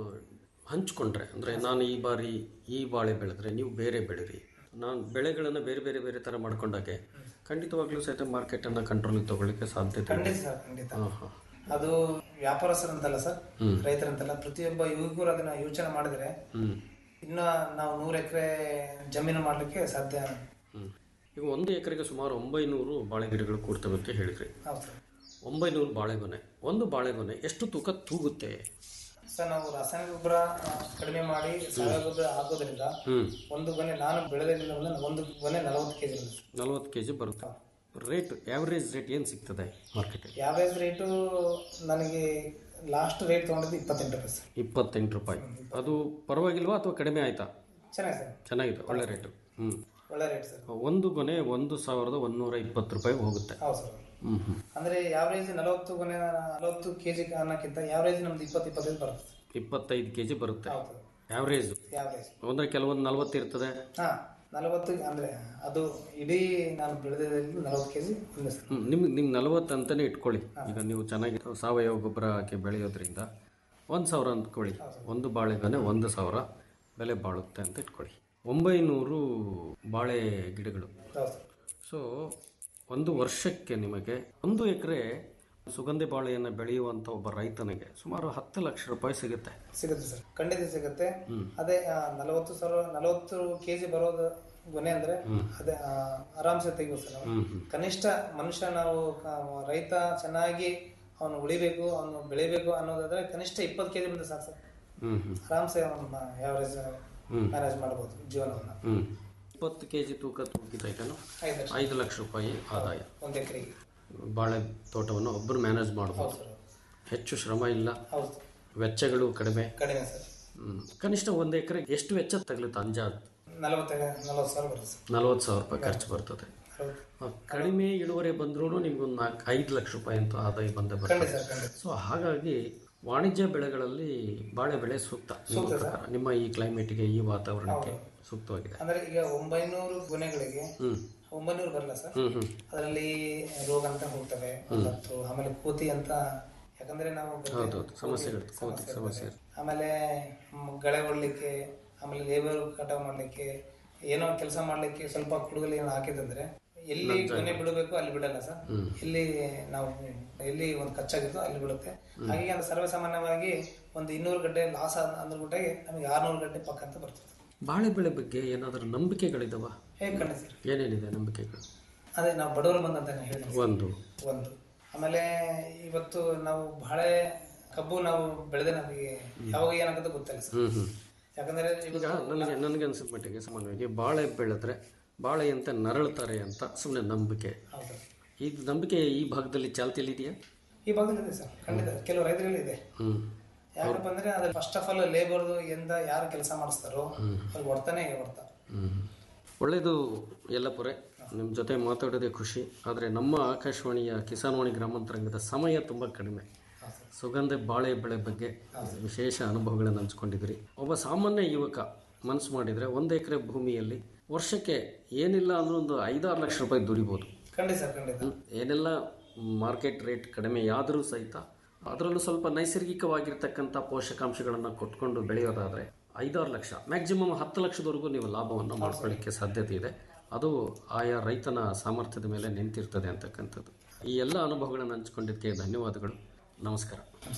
ಹಂಚ್ಕೊಂಡ್ರೆ ಅಂದ್ರೆ ನಾನು ಈ ಬಾರಿ ಈ ಬಾಳೆ ಬೆಳೆದ್ರೆ ನೀವು ಬೇರೆ ಬೆಳಿರಿ ನಾನು ಬೆಳೆಗಳನ್ನು ಬೇರೆ ಬೇರೆ ಬೇರೆ ತರ ಮಾಡ್ಕೊಂಡಾಗೆ ಖಂಡಿತವಾಗ್ಲೂ ಸಹಿತ ಮಾರ್ಕೆಟ್ ಅನ್ನ ಕಂಟ್ರೋಲ್ ತಗೊಳ್ಳಿಕ್ಕೆ ಸಾಧ್ಯತೆ ಇದೆ. ಖಂಡಿತ ಸರ್ ಖಂಡಿತ ಹಾ ಹಾ ಅದು ವ್ಯಾಪಾರಸ್ಥರಂತಲ್ಲ ಸರ್ ರೈತರಂತಲ್ಲ ಪ್ರತಿಯೊಬ್ಬ ಯುವಕರು ಅದನ್ನ ಯೋಚನೆ ಮಾಡಿದ್ರೆ ಹ್ಮ್ ಇನ್ನು ನಾವು ನೂರು ಎಕರೆ ಜಮೀನು ಮಾಡ್ಲಿಕ್ಕೆ ಸಾಧ್ಯ ಹ್ಮ್ ಈಗ ಒಂದು ಎಕರೆಗೆ ಸುಮಾರು ಒಂಬೈನೂರು ಬಾಳೆ ಗಿಡಗಳು ಕೂಡ್ತವೆ ಅಂತ ಹೇಳಿದ್ರಿ ಹೌದು ಸರ್ ಒಂಬೈನೂರು ಬಾಳೆಗೊನೆ ಒಂದು ಬಾಳೆಗೊನೆ ಎಷ್ಟು ತೂಕ ತೂಗುತ್ತೆ ಸರ್ ನಾವು ರಾಸಾಯನಿಕ ಗೊಬ್ಬರ ಆ, ಕಡಿಮೆ ಮಾಡಿ ಸಾವಯವ ಗೊಬ್ಬರ ಹಾಕೋದ್ರಿಂದ ಹ್ಮ್ ಒಂದು ಗೊನೆ ನಾನು ಬೆಳೆದಿಲ್ಲ ಒಂದು ಗೊನೆ ನಲವತ್ತು ಕೆಜಿ ಬರುತ್ತೆ ನಲವತ್ತು ಕೆ ಜಿ ಬರುತ್ತೆ ರೇಟ್ ಆವ್ರೇಜ್ ರೇಟ್ ಏನು ಸಿಗ್ತದೆ ಮಾರ್ಕೆಟಲ್ಲಿ ಯಾವ್ಯಾವ ರೇಟು ನನಗೆ ಲಾಸ್ಟ್ ರೇಟ್ ತೊಗೊಂಡಿದ್ದು ಇಪ್ಪತ್ತೆಂಟು ರೂಪಾಯಿ ಸರ್ ಇಪ್ಪತ್ತೆಂಟು ರೂಪಾಯಿ ಅದು ಪರವಾಗಿಲ್ವಾ ಅಥವಾ ಕಡಿಮೆ ಆಯ್ತಾ ಚೆನ್ನಾಗಿ ಸರ್ ಚೆನ್ನಾಗಿದೆ ಒಳ್ಳೆ ರೇಟು ಹ್ಞೂ ಒಳ್ಳೆ ರೇಟ್ ಸರ್ ಒಂದು ಗೊನೆ ಒಂದು ಸಾವಿರದ ಒಂದೂರ ಇಪ್ಪತ್ತು ರೂಪಾಯಿ ಹೋಗುತ್ತೆ ಹೌದು ಸರ್ ಹ್ಞೂ ಹ್ಞೂ ಅಂದ್ರೆ ಯಾವ್ರೇಜ್ ನಲವತ್ತು ಗೊನೆ ನಲವತ್ತು ಕೆಜಿ ಅನ್ನೋಕ್ಕಿಂತ ಯಾವ್ರೇಜ್ ನಮ್ದು ಇಪ್ಪತ್ತು ಇಪ್ಪತ್ತೈದು ಬರುತ್ತೆ ಇಪ್ಪತ್ತೈದು ಕೆ ಜಿ ಬರುತ್ತೆ ಹೌದು ಆವ್ರೇಜ್ ಯಾವರೇಜ್ ಅಂದರೆ ಕೆಲವೊಂದು ನಲ್ವತ್ತು ಇರ್ತದೆ ಹಾ ನಲವತ್ತು ಅಂದ್ರೆ ಅದು ಇಡೀ ನಾನು ಬೆಳೆದಿದ್ದಲ್ಲಿ ನಲವತ್ತು ಕೆಜಿ ಒಂದು ಸಲ. ಹ್ಮ್, ನಿಮ್ಗೆ ನಿಮ್ಗೆ ನಲವತ್ತು ಅಂತಲೇ ಇಟ್ಕೊಳ್ಳಿ ಈಗ ನೀವು ಚೆನ್ನಾಗಿ ಸಾವಯವ ಗೊಬ್ಬರ ಹಾಕಿ ಬೆಳೆಯೋದ್ರಿಂದ ಒಂದು ಸಾವಿರ ಅಂದ್ಕೊಳ್ಳಿ ಒಂದು ಬಾಳೆಗೊನೆ ಒಂದು ಸಾವಿರ ಬೆಲೆ ಬಾಳುತ್ತೆ ಅಂತ ಇಟ್ಕೊಳ್ಳಿ ಒಂಬೈನೂರು ಬಾಳೆ ಗಿಡಗಳು ಹೌದು ಸೊ ಒಂದು ವರ್ಷಕ್ಕೆ ನಿಮಗೆ ಒಂದು ಎಕರೆ ಸುಗಂಧಿ ಬಾಳೆಯನ್ನು ಬೆಳೆಯುವಂಥ ಒಬ್ಬ ರೈತನಿಗೆ ಸುಮಾರು ಹತ್ತು ಲಕ್ಷ ರೂಪಾಯಿ ಸಿಗುತ್ತೆ ಸಿಗುತ್ತೆ ಸರ್ ಖಂಡಿತ ಸಿಗುತ್ತೆ ಅದೇ ಆ, ನಲವತ್ತು ಸಾವಿರ ನಲವತ್ತು ಕೆಜಿ ಬರೋದು ಗೊನೆ ಅಂದ್ರೆ ಅದೇ ಆ, ಆರಾಮ್ಸೆ ತೆಗಿಬೋದು ಸರ್ ನಾವು. ಕನಿಷ್ಠ ಮನುಷ್ಯ ನಾವು ಕ- ರೈತ ಚೆನ್ನಾಗಿ ಅವನು ಉಳಿಬೇಕು ಅವನು ಬೆಳಿಬೇಕು ಅನ್ನೋದಾದ್ರೆ ಕನಿಷ್ಠ ಇಪ್ಪತ್ತು ಕೆಜಿ ಬಂದ್ರೆ ಸಾಕು ಸರ್ ಹ್ಞೂ ಹ್ಞೂ ಆರಾಮ್ಸೆ ಅವನ್ನ ಯಾವರೇಜ್ ಮ್ಯಾನೇಜ್ ಮಾಡ್ಬೋದು ಜೀವನವನ್ನ ಹ್ಞೂ ಇಪ್ಪತ್ತು ಕೆ ಜಿ ತೂಕ ತೂಗಿದೈತೇನೋ ಐದು ಲಕ್ಷ ಐದು ಲಕ್ಷ ರೂಪಾಯಿ ಆದಾಯ ಒಂದು ಎಕರೆಗೆ ಬಾಳೆ ತೋಟವನ್ನು ಒಬ್ಬರು ಮ್ಯಾನೇಜ್ ಮಾಡ್ಬೋದು ಹೌದು ಸರ್ ಹೆಚ್ಚು ಶ್ರಮ ಇಲ್ಲ ಹೌದು ವೆಚ್ಚಗಳು ಕಡಿಮೆ ಕಡಿಮೆ ಸರ್ ಹ್ಮ್. ಕನಿಷ್ಠ ಒಂದು ಎಕರೆಗೆ ಎಷ್ಟು ವೆಚ್ಚ ತಗಲುತ್ತೆ ಅಂಜಾದ್ ನಲವತ್ತೈದು ನಲವತ್ತು ಸಾವಿರ ಬರುತ್ತೆ ಸರ್ ನಲವತ್ತು ಸಾವಿರ ರೂಪಾಯಿ ಖರ್ಚು ಬರ್ತದೆ ಹೌದು ಆ, ಕಡಿಮೆ ಇಳುವರಿ ಬಂದ್ರೂ ನಿಮ್ಗೊಂದು ನಾಲ್ಕು ಐದು ಲಕ್ಷ ರೂಪಾಯಿ ಅಂತ ಆದಾಯ ಬಂದೇ ಖಂಡಿತ ಬರ್ತದೆ ಸರ್ ಖಂಡಿತ ಸೊ ಹಾಗಾಗಿ ವಾಣಿಜ್ಯ ಬೆಳೆಗಳಲ್ಲಿ ಬಾಳೆ ಬೆಳೆ ಸೂಕ್ತ ನಿಮ್ಮ ಪ್ರಕಾರ ನಿಮ್ಮ ಈ ಕ್ಲೈಮೇಟ್ಗೆ ಈ ವಾತಾವರಣಕ್ಕೆ ಸೂಕ್ತವಾಗಿದೆ ಅಂದ್ರೆ ಈಗ ಒಂಬೈನೂರು ಗುಣಗಳಿಗೆ ಹ್ಮ್ ಒಂಬೈನೂರು ಬರಲ್ಲ ಸರ್ ಹ್ಮ್ ಹ್ಮ್ ಅದರಲ್ಲಿ ರೋಗ ಅಂತ ಹೋಗ್ತವೆ ಒಂದು ಹತ್ತು ಆಮೇಲೆ ಕೂತಿ ಅಂತ ಯಾಕಂದ್ರೆ ನಾವು ಹೌದೌದು ಸಮಸ್ಯೆಗಳು ಕೋತಿ ಸಮಸ್ಯೆ ಆಮೇಲೆ ಮ್, ಗಳೆ ಹೊಡ್ಲಿಕ್ಕೆ ಆಮೇಲೆ ಲೇಬರ್ ಕಟಾವ್ ಮಾಡ್ಲಿಕ್ಕೆ ಏನೋ ಕೆಲಸ ಮಾಡ್ಲಿಕ್ಕೆ ಸ್ವಲ್ಪ ಕುಡುಗಲಿ ಏನೋ ಹಾಕಿದಂದ್ರೆ ಎಲ್ಲಿ ಕೊನೆ ಬಿಡಬೇಕು ಅಲ್ಲಿ ಬಿಡಲ್ಲ ಸರ್ ಎಲ್ಲಿ ನಾವು ಎಲ್ಲಿ ಒಂದು ಕಚ್ಚಾಗಿತ್ತು ಅಲ್ಲಿ ಬಿಡುತ್ತೆ ಹಾಗಾಗಿ ಅದು ಸರ್ವೇಸಾಮಾನ್ಯವಾಗಿ ಒಂದು ಇನ್ನೂರು ಗಂಟೆ ಲಾಸ್ ಅಂದ್ರ ಗುಂಟೆಗೆ ನಮಗೆ ಆರ್ನೂರು ಗಂಟೆ ಪಕ್ಕ ಅಂತ ಬರ್ತದೆ ಬಾಳೆ ಬೆಳೆ ಬಗ್ಗೆ ಏನಾದರೂ ನಂಬಿಕೆಗಳಿದಾವ ಹೇಗೆ ಖಂಡಿತ ಸರ್ ಏನೇನಿದೆ ನಂಬಿಕೆಗಳು ಅದೇ ನಾವು ಬಡವರು ಬಂದಂತ ಹೇಳಿದ್ವಿ ಒಂದು ಒಂದು ಆಮೇಲೆ ಇವತ್ತು ನಾವು ಬಹಳ ಕಬ್ಬು ನಾವು ಬೆಳೆದ ನಮಗೆ ಯಾವಾಗ ಏನಾಗುತ್ತೆ ಗೊತ್ತಿಲ್ಲ ಸರ್ ಹ್ಮ್ ಹ್ಮ್ ಯಾಕಂದ್ರೆ ಈಗ ಇವತ್ತು ನನಗೆ ನನಗೆ ಅನ್ಸಿದ ಮಟ್ಟಿಗೆ ಸಾಮಾನ್ಯವಾಗಿ ಬಾಳೆ ಬೆಳೆದ್ರೆ ಬಾಳೆಯಂತೆ ನರಳುತ್ತಾರೆ ಅಂತ ಸುಮ್ಮನೆ ನಂಬಿಕೆ ಹೌದು ಈ ನಂಬಿಕೆ ಈ ಭಾಗದಲ್ಲಿ ಚಾಲ್ತಿಯಲ್ಲಿ ಇದೆಯಾ ಈ ಭಾಗದಲ್ಲಿ ಇದೆ ಸರ್ ಖಂಡಿತ ಕೆಲವು ರೈತರಲ್ಲಿ ಇದೆ ಹ್ಮ್ ಯಾಕಪ್ಪ ಅಂದ್ರೆ ಅದ್ರ ಫಸ್ಟ್ ಆಫ್ ಆಲ್ ಲೇಬರ್ದು ಎಂದ ಯಾರು ಕೆಲಸ ಮಾಡಿಸ್ತಾರೋ ಅವ್ರಿಗೆ ಹೊಡ್ತಾನೆ ಹೊಡ್ತಾ ಹ್ಮ್ ಒಳ್ಳೆಯದು ಎಲ್ಲಪುರೆ ನಿಮ್ಮ ಜೊತೆ ಮಾತಾಡೋದೇ ಖುಷಿ ಆದರೆ ನಮ್ಮ ಆಕಾಶವಾಣಿಯ ಕಿಸಾನ್ವಾಣಿ ಗ್ರಾಮಾಂತರಂಗದ ಸಮಯ ತುಂಬ ಕಡಿಮೆ ಸುಗಂಧ ಬಾಳೆ ಬೆಳೆ ಬಗ್ಗೆ ವಿಶೇಷ ಅನುಭವಗಳನ್ನು ಹಂಚ್ಕೊಂಡಿದ್ದೀರಿ ಒಬ್ಬ ಸಾಮಾನ್ಯ ಯುವಕ ಮನಸ್ಸು ಮಾಡಿದರೆ ಒಂದು ಎಕರೆ ಭೂಮಿಯಲ್ಲಿ ವರ್ಷಕ್ಕೆ ಏನಿಲ್ಲ ಅಂದ್ರೆ ಒಂದು ಐದಾರು ಲಕ್ಷ ರೂಪಾಯಿ ದುಡಿಬೋದು ಖಂಡಿತ ಸರ್ ಖಂಡಿತ ಏನೆಲ್ಲ ಮಾರ್ಕೆಟ್ ರೇಟ್ ಕಡಿಮೆ ಆದರೂ ಸಹಿತ ಅದರಲ್ಲೂ ಸ್ವಲ್ಪ ನೈಸರ್ಗಿಕವಾಗಿರ್ತಕ್ಕಂಥ ಪೋಷಕಾಂಶಗಳನ್ನು ಕೊಟ್ಕೊಂಡು ಬೆಳೆಯೋದಾದರೆ ಐದಾರು ಲಕ್ಷ ಮ್ಯಾಕ್ಸಿಮಮ್ ಹತ್ತು ಲಕ್ಷದವರೆಗೂ ನೀವು ಲಾಭವನ್ನು ಮಾಡ್ಕೊಳ್ಳಿಕ್ಕೆ ಸಾಧ್ಯತೆ ಇದೆ ಅದು ಆಯಾ ರೈತನ ಸಾಮರ್ಥ್ಯದ ಮೇಲೆ ನಿಂತಿರ್ತದೆ ಅಂತಕ್ಕಂಥದ್ದು ಈ ಎಲ್ಲ ಅನುಭವಗಳನ್ನು ಹಂಚ್ಕೊಂಡಿದ್ದಕ್ಕೆ ಧನ್ಯವಾದಗಳು ನಮಸ್ಕಾರ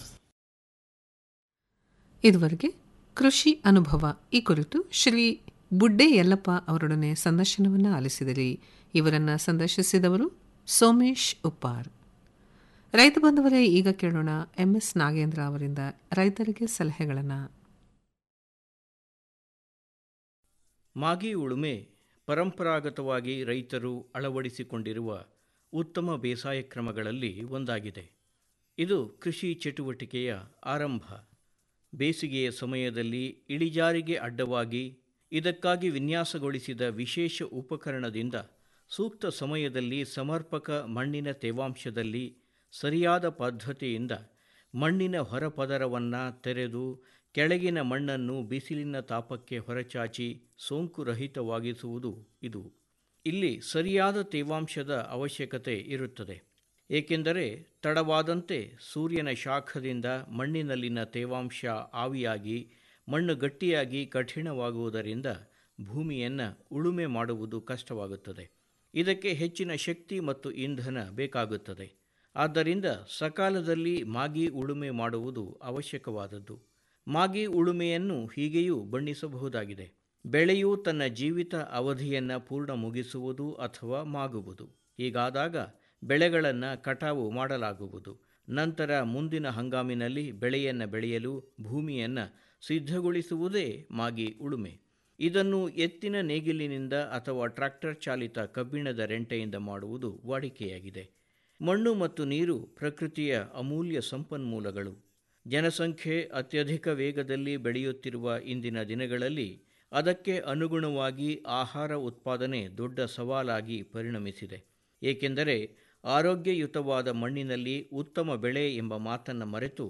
ಇದುವರೆಗೆ ಕೃಷಿ ಅನುಭವ ಈ ಕುರಿತು ಶ್ರೀ ಬುಡ್ಡೆ ಯಲ್ಲಪ್ಪ ಅವರೊಡನೆ ಸಂದರ್ಶನವನ್ನು ಆಲಿಸಿದಿರಿ ಇವರನ್ನು ಸಂದರ್ಶಿಸಿದವರು ಸೋಮೇಶ್ ಉಪ್ಪಾರ್ ರೈತ ಬಂಧುವರೇ ಈಗ ಕೇಳೋಣ ಎಂಎಸ್ ನಾಗೇಂದ್ರ ಅವರಿಂದ ರೈತರಿಗೆ ಸಲಹೆಗಳನ್ನು ಮಾಗಿ ಉಳುಮೆ ಪರಂಪರಾಗತವಾಗಿ ರೈತರು ಅಳವಡಿಸಿಕೊಂಡಿರುವ ಉತ್ತಮ ಬೇಸಾಯ ಕ್ರಮಗಳಲ್ಲಿ ಒಂದಾಗಿದೆ ಇದು ಕೃಷಿ ಚಟುವಟಿಕೆಯ ಆರಂಭ ಬೇಸಿಗೆಯ ಸಮಯದಲ್ಲಿ ಇಳಿಜಾರಿಗೆ ಅಡ್ಡವಾಗಿ ಇದಕ್ಕಾಗಿ ವಿನ್ಯಾಸಗೊಳಿಸಿದ ವಿಶೇಷ ಉಪಕರಣದಿಂದ ಸೂಕ್ತ ಸಮಯದಲ್ಲಿ ಸಮರ್ಪಕ ಮಣ್ಣಿನ ತೇವಾಂಶದಲ್ಲಿ ಸರಿಯಾದ ಪದ್ಧತಿಯಿಂದ ಮಣ್ಣಿನ ಹೊರಪದರವನ್ನು ತೆರೆದು ಕೆಳಗಿನ ಮಣ್ಣನ್ನು ಬಿಸಿಲಿನ ತಾಪಕ್ಕೆ ಹೊರಚಾಚಿ ಸೋಂಕು ರಹಿತವಾಗಿಸುವುದು ಇದು ಇಲ್ಲಿ ಸರಿಯಾದ ತೇವಾಂಶದ ಅವಶ್ಯಕತೆ ಇರುತ್ತದೆ ಏಕೆಂದರೆ ತಡವಾದಂತೆ ಸೂರ್ಯನ ಶಾಖದಿಂದ ಮಣ್ಣಿನಲ್ಲಿನ ತೇವಾಂಶ ಆವಿಯಾಗಿ ಮಣ್ಣು ಗಟ್ಟಿಯಾಗಿ ಕಠಿಣವಾಗುವುದರಿಂದ ಭೂಮಿಯನ್ನು ಉಳುಮೆ ಮಾಡುವುದು ಕಷ್ಟವಾಗುತ್ತದೆ ಇದಕ್ಕೆ ಹೆಚ್ಚಿನ ಶಕ್ತಿ ಮತ್ತು ಇಂಧನ ಬೇಕಾಗುತ್ತದೆ ಆದ್ದರಿಂದ ಸಕಾಲದಲ್ಲಿ ಮಾಗಿ ಉಳುಮೆ ಮಾಡುವುದು ಅವಶ್ಯಕವಾದದ್ದು ಮಾಗಿ ಉಳುಮೆಯನ್ನು ಹೀಗೆಯೂ ಬಣ್ಣಿಸಬಹುದಾಗಿದೆ ಬೆಳೆಯು ತನ್ನ ಜೀವಿತ ಅವಧಿಯನ್ನು ಪೂರ್ಣ ಮುಗಿಸುವುದು ಅಥವಾ ಮಾಗುವುದು ಹೀಗಾದಾಗ ಬೆಳೆಗಳನ್ನು ಕಟಾವು ಮಾಡಲಾಗುವುದು ನಂತರ ಮುಂದಿನ ಹಂಗಾಮಿನಲ್ಲಿ ಬೆಳೆಯನ್ನು ಬೆಳೆಯಲು ಭೂಮಿಯನ್ನು ಸಿದ್ಧಗೊಳಿಸುವುದೇ ಮಾಗಿ ಉಳುಮೆ ಇದನ್ನು ಎತ್ತಿನ ನೇಗಿಲಿನಿಂದ ಅಥವಾ ಟ್ರ್ಯಾಕ್ಟರ್ ಚಾಲಿತ ಕಬ್ಬಿಣದ ರೆಂಟೆಯಿಂದ ಮಾಡುವುದು ವಾಡಿಕೆಯಾಗಿದೆ ಮಣ್ಣು ಮತ್ತು ನೀರು ಪ್ರಕೃತಿಯ ಅಮೂಲ್ಯ ಸಂಪನ್ಮೂಲಗಳು ಜನಸಂಖ್ಯೆ ಅತ್ಯಧಿಕ ವೇಗದಲ್ಲಿ ಬೆಳೆಯುತ್ತಿರುವ ಇಂದಿನ ದಿನಗಳಲ್ಲಿ ಅದಕ್ಕೆ ಅನುಗುಣವಾಗಿ ಆಹಾರ ಉತ್ಪಾದನೆ ದೊಡ್ಡ ಸವಾಲಾಗಿ ಪರಿಣಮಿಸಿದೆ ಏಕೆಂದರೆ ಆರೋಗ್ಯಯುತವಾದ ಮಣ್ಣಿನಲ್ಲಿ ಉತ್ತಮ ಬೆಳೆ ಎಂಬ ಮಾತನ್ನು ಮರೆತು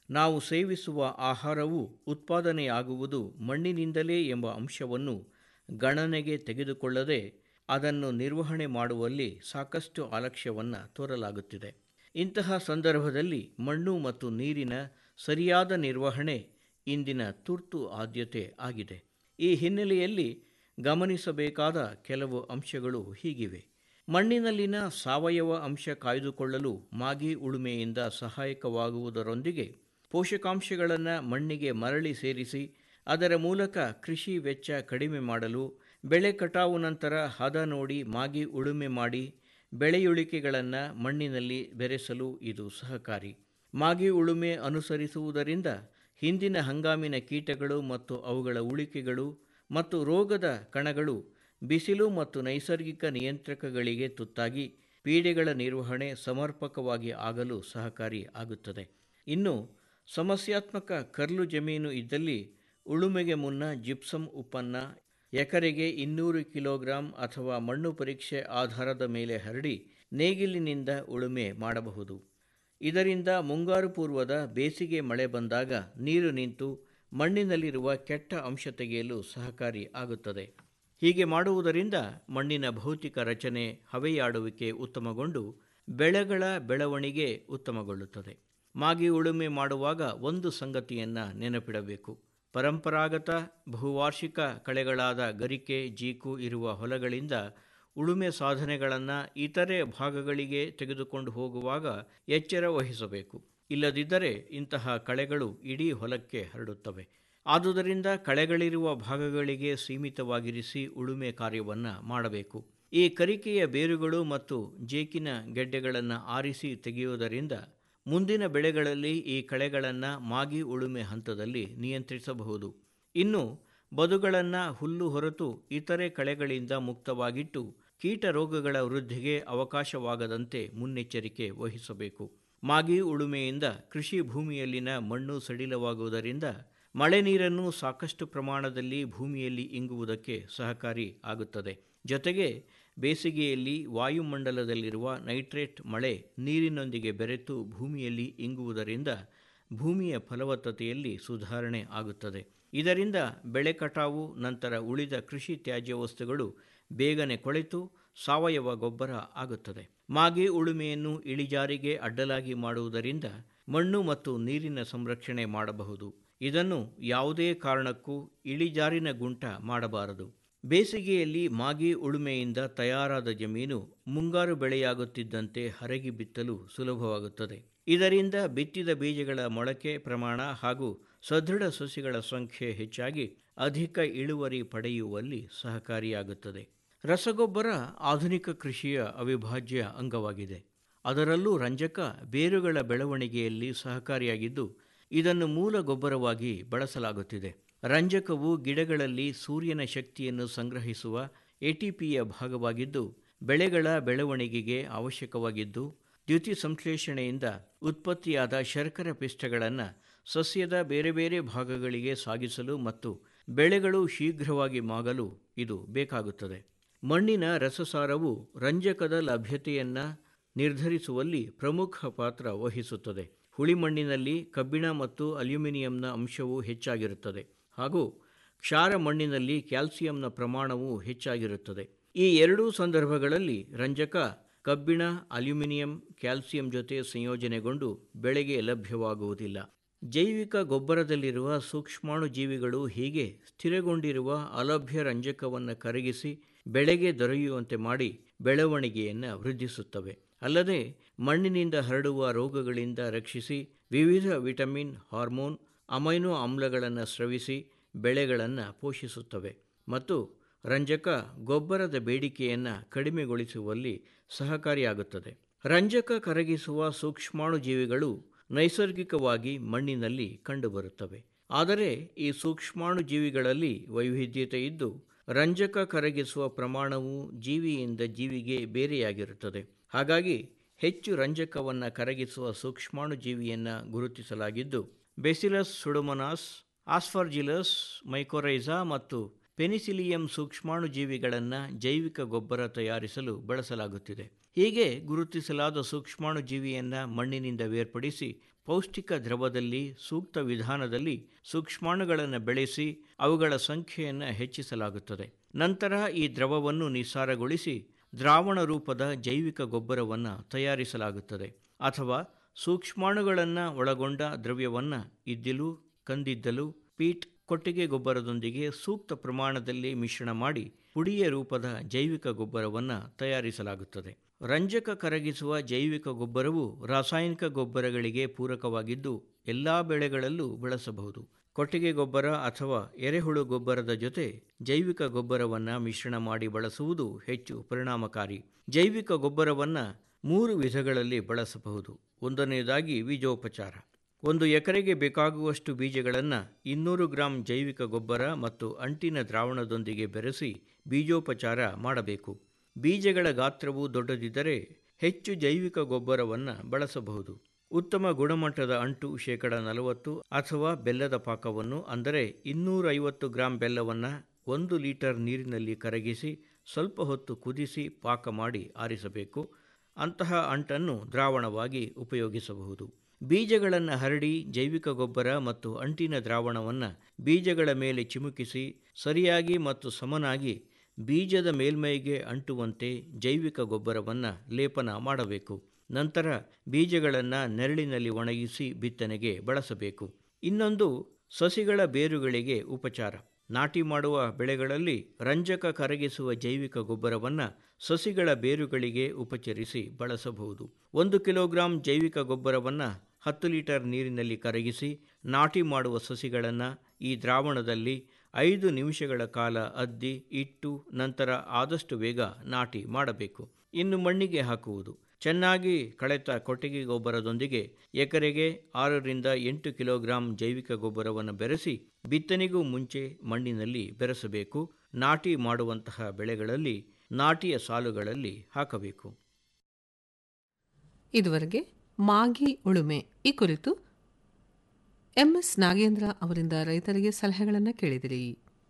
ನಾವು ಸೇವಿಸುವ ಆಹಾರವು ಉತ್ಪಾದನೆಯಾಗುವುದು ಮಣ್ಣಿನಿಂದಲೇ ಎಂಬ ಅಂಶವನ್ನು ಗಣನೆಗೆ ತೆಗೆದುಕೊಳ್ಳದೆ ಅದನ್ನು ನಿರ್ವಹಣೆ ಮಾಡುವಲ್ಲಿ ಸಾಕಷ್ಟು ಅಲಕ್ಷ್ಯವನ್ನು ತೋರಲಾಗುತ್ತಿದೆ ಇಂತಹ ಸಂದರ್ಭದಲ್ಲಿ ಮಣ್ಣು ಮತ್ತು ನೀರಿನ ಸರಿಯಾದ ನಿರ್ವಹಣೆ ಇಂದಿನ ತುರ್ತು ಆದ್ಯತೆ ಆಗಿದೆ ಈ ಹಿನ್ನೆಲೆಯಲ್ಲಿ ಗಮನಿಸಬೇಕಾದ ಕೆಲವು ಅಂಶಗಳು ಹೀಗಿವೆ ಮಣ್ಣಿನಲ್ಲಿನ ಸಾವಯವ ಅಂಶ ಕಾಯ್ದುಕೊಳ್ಳಲು ಮಾಗಿ ಉಳುಮೆಯಿಂದ ಸಹಾಯಕವಾಗುವುದರೊಂದಿಗೆ ಪೋಷಕಾಂಶಗಳನ್ನು ಮಣ್ಣಿಗೆ ಮರಳಿ ಸೇರಿಸಿ ಅದರ ಮೂಲಕ ಕೃಷಿ ವೆಚ್ಚ ಕಡಿಮೆ ಮಾಡಲು ಬೆಳೆ ಕಟಾವು ನಂತರ ಹದ ನೋಡಿ ಮಾಗಿ ಉಳುಮೆ ಮಾಡಿ ಬೆಳೆಯುಳಿಕೆಗಳನ್ನು ಮಣ್ಣಿನಲ್ಲಿ ಬೆರೆಸಲು ಇದು ಸಹಕಾರಿ ಮಾಗಿ ಉಳುಮೆ ಅನುಸರಿಸುವುದರಿಂದ ಹಿಂದಿನ ಹಂಗಾಮಿನ ಕೀಟಗಳು ಮತ್ತು ಅವುಗಳ ಉಳಿಕೆಗಳು ಮತ್ತು ರೋಗದ ಕಣಗಳು ಬಿಸಿಲು ಮತ್ತು ನೈಸರ್ಗಿಕ ನಿಯಂತ್ರಕಗಳಿಗೆ ತುತ್ತಾಗಿ ಪೀಡೆಗಳ ನಿರ್ವಹಣೆ ಸಮರ್ಪಕವಾಗಿ ಆಗಲು ಸಹಕಾರಿ ಆಗುತ್ತದೆ ಇನ್ನು ಸಮಸ್ಯಾತ್ಮಕ ಕರ್ಲು ಜಮೀನು ಇದ್ದಲ್ಲಿ ಉಳುಮೆಗೆ ಮುನ್ನ ಜಿಪ್ಸಮ್ ಉಪ್ಪನ್ನು ಎಕರೆಗೆ ಇನ್ನೂರು ಕಿಲೋಗ್ರಾಂ ಅಥವಾ ಮಣ್ಣು ಪರೀಕ್ಷೆ ಆಧಾರದ ಮೇಲೆ ಹರಡಿ ನೇಗಿಲಿನಿಂದ ಉಳುಮೆ ಮಾಡಬಹುದು ಇದರಿಂದ ಮುಂಗಾರು ಪೂರ್ವದ ಬೇಸಿಗೆ ಮಳೆ ಬಂದಾಗ ನೀರು ನಿಂತು ಮಣ್ಣಿನಲ್ಲಿರುವ ಕೆಟ್ಟ ಅಂಶ ತೆಗೆಯಲು ಸಹಕಾರಿ ಆಗುತ್ತದೆ ಹೀಗೆ ಮಾಡುವುದರಿಂದ ಮಣ್ಣಿನ ಭೌತಿಕ ರಚನೆ ಹವೆಯಾಡುವಿಕೆ ಉತ್ತಮಗೊಂಡು ಬೆಳೆಗಳ ಬೆಳವಣಿಗೆ ಉತ್ತಮಗೊಳ್ಳುತ್ತದೆ ಮಾಗಿ ಉಳುಮೆ ಮಾಡುವಾಗ ಒಂದು ಸಂಗತಿಯನ್ನು ನೆನಪಿಡಬೇಕು ಪರಂಪರಾಗತ ಬಹುವಾರ್ಷಿಕ ಕಳೆಗಳಾದ ಗರಿಕೆ ಜೀಕು ಇರುವ ಹೊಲಗಳಿಂದ ಉಳುಮೆ ಸಾಧನೆಗಳನ್ನು ಇತರೆ ಭಾಗಗಳಿಗೆ ತೆಗೆದುಕೊಂಡು ಹೋಗುವಾಗ ಎಚ್ಚರ ವಹಿಸಬೇಕು ಇಲ್ಲದಿದ್ದರೆ ಇಂತಹ ಕಳೆಗಳು ಇಡೀ ಹೊಲಕ್ಕೆ ಹರಡುತ್ತವೆ ಆದುದರಿಂದ ಕಳೆಗಳಿರುವ ಭಾಗಗಳಿಗೆ ಸೀಮಿತವಾಗಿರಿಸಿ ಉಳುಮೆ ಕಾರ್ಯವನ್ನು ಮಾಡಬೇಕು ಈ ಕರಿಕೆಯ ಬೇರುಗಳು ಮತ್ತು ಜೇಕಿನ ಗೆಡ್ಡೆಗಳನ್ನು ಆರಿಸಿ ತೆಗೆಯುವುದರಿಂದ ಮುಂದಿನ ಬೆಳೆಗಳಲ್ಲಿ ಈ ಕಳೆಗಳನ್ನು ಮಾಗಿ ಉಳುಮೆ ಹಂತದಲ್ಲಿ ನಿಯಂತ್ರಿಸಬಹುದು ಇನ್ನು ಬದುಗಳನ್ನು ಹುಲ್ಲು ಹೊರತು ಇತರೆ ಕಳೆಗಳಿಂದ ಮುಕ್ತವಾಗಿಟ್ಟು ಕೀಟ ರೋಗಗಳ ವೃದ್ಧಿಗೆ ಅವಕಾಶವಾಗದಂತೆ ಮುನ್ನೆಚ್ಚರಿಕೆ ವಹಿಸಬೇಕು ಮಾಗಿ ಉಳುಮೆಯಿಂದ ಕೃಷಿ ಭೂಮಿಯಲ್ಲಿನ ಮಣ್ಣು ಸಡಿಲವಾಗುವುದರಿಂದ ಮಳೆ ನೀರನ್ನು ಸಾಕಷ್ಟು ಪ್ರಮಾಣದಲ್ಲಿ ಭೂಮಿಯಲ್ಲಿ ಇಂಗುವುದಕ್ಕೆ ಸಹಕಾರಿ ಆಗುತ್ತದೆ ಜೊತೆಗೆ ಬೇಸಿಗೆಯಲ್ಲಿ ವಾಯುಮಂಡಲದಲ್ಲಿರುವ ನೈಟ್ರೇಟ್ ಮಳೆ ನೀರಿನೊಂದಿಗೆ ಬೆರೆತು ಭೂಮಿಯಲ್ಲಿ ಇಂಗುವುದರಿಂದ ಭೂಮಿಯ ಫಲವತ್ತತೆಯಲ್ಲಿ ಸುಧಾರಣೆ ಆಗುತ್ತದೆ ಇದರಿಂದ ಬೆಳೆ ಕಟಾವು ನಂತರ ಉಳಿದ ಕೃಷಿ ತ್ಯಾಜ್ಯ ವಸ್ತುಗಳು ಬೇಗನೆ ಕೊಳೆತು ಸಾವಯವ ಗೊಬ್ಬರ ಆಗುತ್ತದೆ ಮಾಗಿ ಉಳುಮೆಯನ್ನು ಇಳಿಜಾರಿಗೆ ಅಡ್ಡಲಾಗಿ ಮಾಡುವುದರಿಂದ ಮಣ್ಣು ಮತ್ತು ನೀರಿನ ಸಂರಕ್ಷಣೆ ಮಾಡಬಹುದು ಇದನ್ನು ಯಾವುದೇ ಕಾರಣಕ್ಕೂ ಇಳಿಜಾರಿನ ಗುಂಟ ಮಾಡಬಾರದು ಬೇಸಿಗೆಯಲ್ಲಿ ಮಾಗಿ ಉಳುಮೆಯಿಂದ ತಯಾರಾದ ಜಮೀನು ಮುಂಗಾರು ಬೆಳೆಯಾಗುತ್ತಿದ್ದಂತೆ ಹರಗಿ ಬಿತ್ತಲು ಸುಲಭವಾಗುತ್ತದೆ ಇದರಿಂದ ಬಿತ್ತಿದ ಬೀಜಗಳ ಮೊಳಕೆ ಪ್ರಮಾಣ ಹಾಗೂ ಸದೃಢ ಸಸಿಗಳ ಸಂಖ್ಯೆ ಹೆಚ್ಚಾಗಿ ಅಧಿಕ ಇಳುವರಿ ಪಡೆಯುವಲ್ಲಿ ಸಹಕಾರಿಯಾಗುತ್ತದೆ ರಸಗೊಬ್ಬರ ಆಧುನಿಕ ಕೃಷಿಯ ಅವಿಭಾಜ್ಯ ಅಂಗವಾಗಿದೆ ಅದರಲ್ಲೂ ರಂಜಕ ಬೇರುಗಳ ಬೆಳವಣಿಗೆಯಲ್ಲಿ ಸಹಕಾರಿಯಾಗಿದ್ದು ಇದನ್ನು ಮೂಲ ಗೊಬ್ಬರವಾಗಿ ಬಳಸಲಾಗುತ್ತಿದೆ ರಂಜಕವು ಗಿಡಗಳಲ್ಲಿ ಸೂರ್ಯನ ಶಕ್ತಿಯನ್ನು ಸಂಗ್ರಹಿಸುವ ಎಟಿಪಿಯ ಭಾಗವಾಗಿದ್ದು ಬೆಳೆಗಳ ಬೆಳವಣಿಗೆಗೆ ಅವಶ್ಯಕವಾಗಿದ್ದು ದ್ಯುತಿ ಸಂಶ್ಲೇಷಣೆಯಿಂದ ಉತ್ಪತ್ತಿಯಾದ ಶರ್ಕರ ಪಿಷ್ಟಗಳನ್ನು ಸಸ್ಯದ ಬೇರೆ ಬೇರೆ ಭಾಗಗಳಿಗೆ ಸಾಗಿಸಲು ಮತ್ತು ಬೆಳೆಗಳು ಶೀಘ್ರವಾಗಿ ಮಾಗಲು ಇದು ಬೇಕಾಗುತ್ತದೆ ಮಣ್ಣಿನ ರಸಸಾರವು ರಂಜಕದ ಲಭ್ಯತೆಯನ್ನು ನಿರ್ಧರಿಸುವಲ್ಲಿ ಪ್ರಮುಖ ಪಾತ್ರ ವಹಿಸುತ್ತದೆ ಹುಳಿ ಮಣ್ಣಿನಲ್ಲಿ ಕಬ್ಬಿಣ ಮತ್ತು ಅಲ್ಯೂಮಿನಿಯಂನ ಅಂಶವು ಹೆಚ್ಚಾಗಿರುತ್ತದೆ ಹಾಗೂ ಕ್ಷಾರ ಮಣ್ಣಿನಲ್ಲಿ ಕ್ಯಾಲ್ಸಿಯಂನ ಪ್ರಮಾಣವು ಹೆಚ್ಚಾಗಿರುತ್ತದೆ ಈ ಎರಡೂ ಸಂದರ್ಭಗಳಲ್ಲಿ ರಂಜಕ ಕಬ್ಬಿಣ ಅಲ್ಯೂಮಿನಿಯಂ ಕ್ಯಾಲ್ಸಿಯಂ ಜೊತೆ ಸಂಯೋಜನೆಗೊಂಡು ಬೆಳೆಗೆ ಲಭ್ಯವಾಗುವುದಿಲ್ಲ ಜೈವಿಕ ಗೊಬ್ಬರದಲ್ಲಿರುವ ಸೂಕ್ಷ್ಮಾಣು ಜೀವಿಗಳು ಹೀಗೆ ಸ್ಥಿರಗೊಂಡಿರುವ ಅಲಭ್ಯ ರಂಜಕವನ್ನು ಕರಗಿಸಿ ಬೆಳೆಗೆ ದೊರೆಯುವಂತೆ ಮಾಡಿ ಬೆಳವಣಿಗೆಯನ್ನು ವೃದ್ಧಿಸುತ್ತವೆ ಅಲ್ಲದೆ ಮಣ್ಣಿನಿಂದ ಹರಡುವ ರೋಗಗಳಿಂದ ರಕ್ಷಿಸಿ ವಿವಿಧ ವಿಟಮಿನ್ ಹಾರ್ಮೋನ್ ಅಮೈನೋ ಆಮ್ಲಗಳನ್ನು ಸ್ರವಿಸಿ ಬೆಳೆಗಳನ್ನು ಪೋಷಿಸುತ್ತವೆ ಮತ್ತು ರಂಜಕ ಗೊಬ್ಬರದ ಬೇಡಿಕೆಯನ್ನು ಕಡಿಮೆಗೊಳಿಸುವಲ್ಲಿ ಸಹಕಾರಿಯಾಗುತ್ತದೆ ರಂಜಕ ಕರಗಿಸುವ ಸೂಕ್ಷ್ಮಾಣು ಜೀವಿಗಳು ನೈಸರ್ಗಿಕವಾಗಿ ಮಣ್ಣಿನಲ್ಲಿ ಕಂಡುಬರುತ್ತವೆ ಆದರೆ ಈ ಸೂಕ್ಷ್ಮಾಣು ಜೀವಿಗಳಲ್ಲಿ ವೈವಿಧ್ಯತೆ ಇದ್ದು ರಂಜಕ ಕರಗಿಸುವ ಪ್ರಮಾಣವು ಜೀವಿಯಿಂದ ಜೀವಿಗೆ ಬೇರೆಯಾಗಿರುತ್ತದೆ ಹಾಗಾಗಿ ಹೆಚ್ಚು ರಂಜಕವನ್ನು ಕರಗಿಸುವ ಸೂಕ್ಷ್ಮಾಣು ಜೀವಿಯನ್ನು ಗುರುತಿಸಲಾಗಿದ್ದು ಬೆಸಿಲಸ್ ಸುಡೋಮೊನಾಸ್ ಆಸ್ಫರ್ಜಿಲಸ್ ಮೈಕೋರೈಸಾ ಮತ್ತು ಪೆನಿಸಿಲಿಯಂ ಸೂಕ್ಷ್ಮಾಣು ಜೀವಿಗಳನ್ನು ಜೈವಿಕ ಗೊಬ್ಬರ ತಯಾರಿಸಲು ಬಳಸಲಾಗುತ್ತಿದೆ ಹೀಗೆ ಗುರುತಿಸಲಾದ ಸೂಕ್ಷ್ಮಾಣು ಜೀವಿಯನ್ನು ಮಣ್ಣಿನಿಂದ ಬೇರ್ಪಡಿಸಿ ಪೌಷ್ಟಿಕ ದ್ರವದಲ್ಲಿ ಸೂಕ್ತ ವಿಧಾನದಲ್ಲಿ ಸೂಕ್ಷ್ಮಾಣುಗಳನ್ನು ಬೆಳೆಸಿ ಅವುಗಳ ಸಂಖ್ಯೆಯನ್ನು ಹೆಚ್ಚಿಸಲಾಗುತ್ತದೆ ನಂತರ ಈ ದ್ರವವನ್ನು ನಿಸ್ಸಾರಗೊಳಿಸಿ ದ್ರಾವಣ ರೂಪದ ಜೈವಿಕ ಗೊಬ್ಬರವನ್ನು ತಯಾರಿಸಲಾಗುತ್ತದೆ ಅಥವಾ ಸೂಕ್ಷ್ಮಾಣುಗಳನ್ನು ಒಳಗೊಂಡ ದ್ರವ್ಯವನ್ನು ಇದ್ದಿಲು ಕಂದಿದ್ದಲು ಪೀಟ್ ಕೊಟ್ಟಿಗೆ ಗೊಬ್ಬರದೊಂದಿಗೆ ಸೂಕ್ತ ಪ್ರಮಾಣದಲ್ಲಿ ಮಿಶ್ರಣ ಮಾಡಿ ಪುಡಿಯ ರೂಪದ ಜೈವಿಕ ಗೊಬ್ಬರವನ್ನು ತಯಾರಿಸಲಾಗುತ್ತದೆ ರಂಜಕ ಕರಗಿಸುವ ಜೈವಿಕ ಗೊಬ್ಬರವು ರಾಸಾಯನಿಕ ಗೊಬ್ಬರಗಳಿಗೆ ಪೂರಕವಾಗಿದ್ದು ಎಲ್ಲ ಬೆಳೆಗಳಲ್ಲೂ ಬಳಸಬಹುದು ಕೊಟ್ಟಿಗೆ ಗೊಬ್ಬರ ಅಥವಾ ಎರೆಹುಳು ಗೊಬ್ಬರದ ಜೊತೆ ಜೈವಿಕ ಗೊಬ್ಬರವನ್ನು ಮಿಶ್ರಣ ಮಾಡಿ ಬಳಸುವುದು ಹೆಚ್ಚು ಪರಿಣಾಮಕಾರಿ ಜೈವಿಕ ಗೊಬ್ಬರವನ್ನು ಮೂರು ವಿಧಗಳಲ್ಲಿ ಬಳಸಬಹುದು ಒಂದನೆಯದಾಗಿ ಬೀಜೋಪಚಾರ ಒಂದು ಎಕರೆಗೆ ಬೇಕಾಗುವಷ್ಟು ಬೀಜಗಳನ್ನು ಇನ್ನೂರು ಗ್ರಾಂ ಜೈವಿಕ ಗೊಬ್ಬರ ಮತ್ತು ಅಂಟಿನ ದ್ರಾವಣದೊಂದಿಗೆ ಬೆರೆಸಿ ಬೀಜೋಪಚಾರ ಮಾಡಬೇಕು ಬೀಜಗಳ ಗಾತ್ರವು ದೊಡ್ಡದಿದ್ದರೆ ಹೆಚ್ಚು ಜೈವಿಕ ಗೊಬ್ಬರವನ್ನು ಬಳಸಬಹುದು ಉತ್ತಮ ಗುಣಮಟ್ಟದ ಅಂಟು ಶೇಕಡ ನಲವತ್ತು ಅಥವಾ ಬೆಲ್ಲದ ಪಾಕವನ್ನು ಅಂದರೆ ಇನ್ನೂರೈವತ್ತು ಗ್ರಾಂ ಬೆಲ್ಲವನ್ನು ಒಂದು ಲೀಟರ್ ನೀರಿನಲ್ಲಿ ಕರಗಿಸಿ ಸ್ವಲ್ಪ ಹೊತ್ತು ಕುದಿಸಿ ಪಾಕ ಮಾಡಿ ಆರಿಸಬೇಕು ಅಂತಹ ಅಂಟನ್ನು ದ್ರಾವಣವಾಗಿ ಉಪಯೋಗಿಸಬಹುದು ಬೀಜಗಳನ್ನು ಹರಡಿ ಜೈವಿಕ ಗೊಬ್ಬರ ಮತ್ತು ಅಂಟಿನ ದ್ರಾವಣವನ್ನು ಬೀಜಗಳ ಮೇಲೆ ಚಿಮುಕಿಸಿ ಸರಿಯಾಗಿ ಮತ್ತು ಸಮನಾಗಿ ಬೀಜದ ಮೇಲ್ಮೈಗೆ ಅಂಟುವಂತೆ ಜೈವಿಕ ಗೊಬ್ಬರವನ್ನು ಲೇಪನ ಮಾಡಬೇಕು ನಂತರ ಬೀಜಗಳನ್ನು ನೆರಳಿನಲ್ಲಿ ಒಣಗಿಸಿ ಬಿತ್ತನೆಗೆ ಬಳಸಬೇಕು ಇನ್ನೊಂದು ಸಸಿಗಳ ಬೇರುಗಳಿಗೆ ಉಪಚಾರ ನಾಟಿ ಮಾಡುವ ಬೆಳೆಗಳಲ್ಲಿ ರಂಜಕ ಕರಗಿಸುವ ಜೈವಿಕ ಗೊಬ್ಬರವನ್ನು ಸಸಿಗಳ ಬೇರುಗಳಿಗೆ ಉಪಚರಿಸಿ ಬಳಸಬಹುದು ಒಂದು ಕಿಲೋಗ್ರಾಂ ಜೈವಿಕ ಗೊಬ್ಬರವನ್ನು ಹತ್ತು ಲೀಟರ್ ನೀರಿನಲ್ಲಿ ಕರಗಿಸಿ ನಾಟಿ ಮಾಡುವ ಸಸಿಗಳನ್ನು ಈ ದ್ರಾವಣದಲ್ಲಿ ಐದು ನಿಮಿಷಗಳ ಕಾಲ ಅದ್ದಿ ಇಟ್ಟು ನಂತರ ಆದಷ್ಟು ಬೇಗ ನಾಟಿ ಮಾಡಬೇಕು ಇನ್ನು ಮಣ್ಣಿಗೆ ಹಾಕುವುದು ಚೆನ್ನಾಗಿ ಕಳೆತ ಕೊಟ್ಟಿಗೆ ಗೊಬ್ಬರದೊಂದಿಗೆ ಎಕರೆಗೆ ಆರರಿಂದ ಎಂಟು ಕಿಲೋಗ್ರಾಂ ಜೈವಿಕ ಗೊಬ್ಬರವನ್ನು ಬೆರೆಸಿ ಬಿತ್ತನೆಗೂ ಮುಂಚೆ ಮಣ್ಣಿನಲ್ಲಿ ಬೆರೆಸಬೇಕು ನಾಟಿ ಮಾಡುವಂತಹ ಬೆಳೆಗಳಲ್ಲಿ ನಾಟಿಯ ಸಾಲುಗಳಲ್ಲಿ ಹಾಕಬೇಕು ಇದುವರೆಗೆ ಮಾಗಿ ಉಳುಮೆ ಈ ಕುರಿತು ಎಂಎಸ್ ನಾಗೇಂದ್ರ ಅವರಿಂದ ರೈತರಿಗೆ ಸಲಹೆಗಳನ್ನು ಕೇಳಿದಿರಿ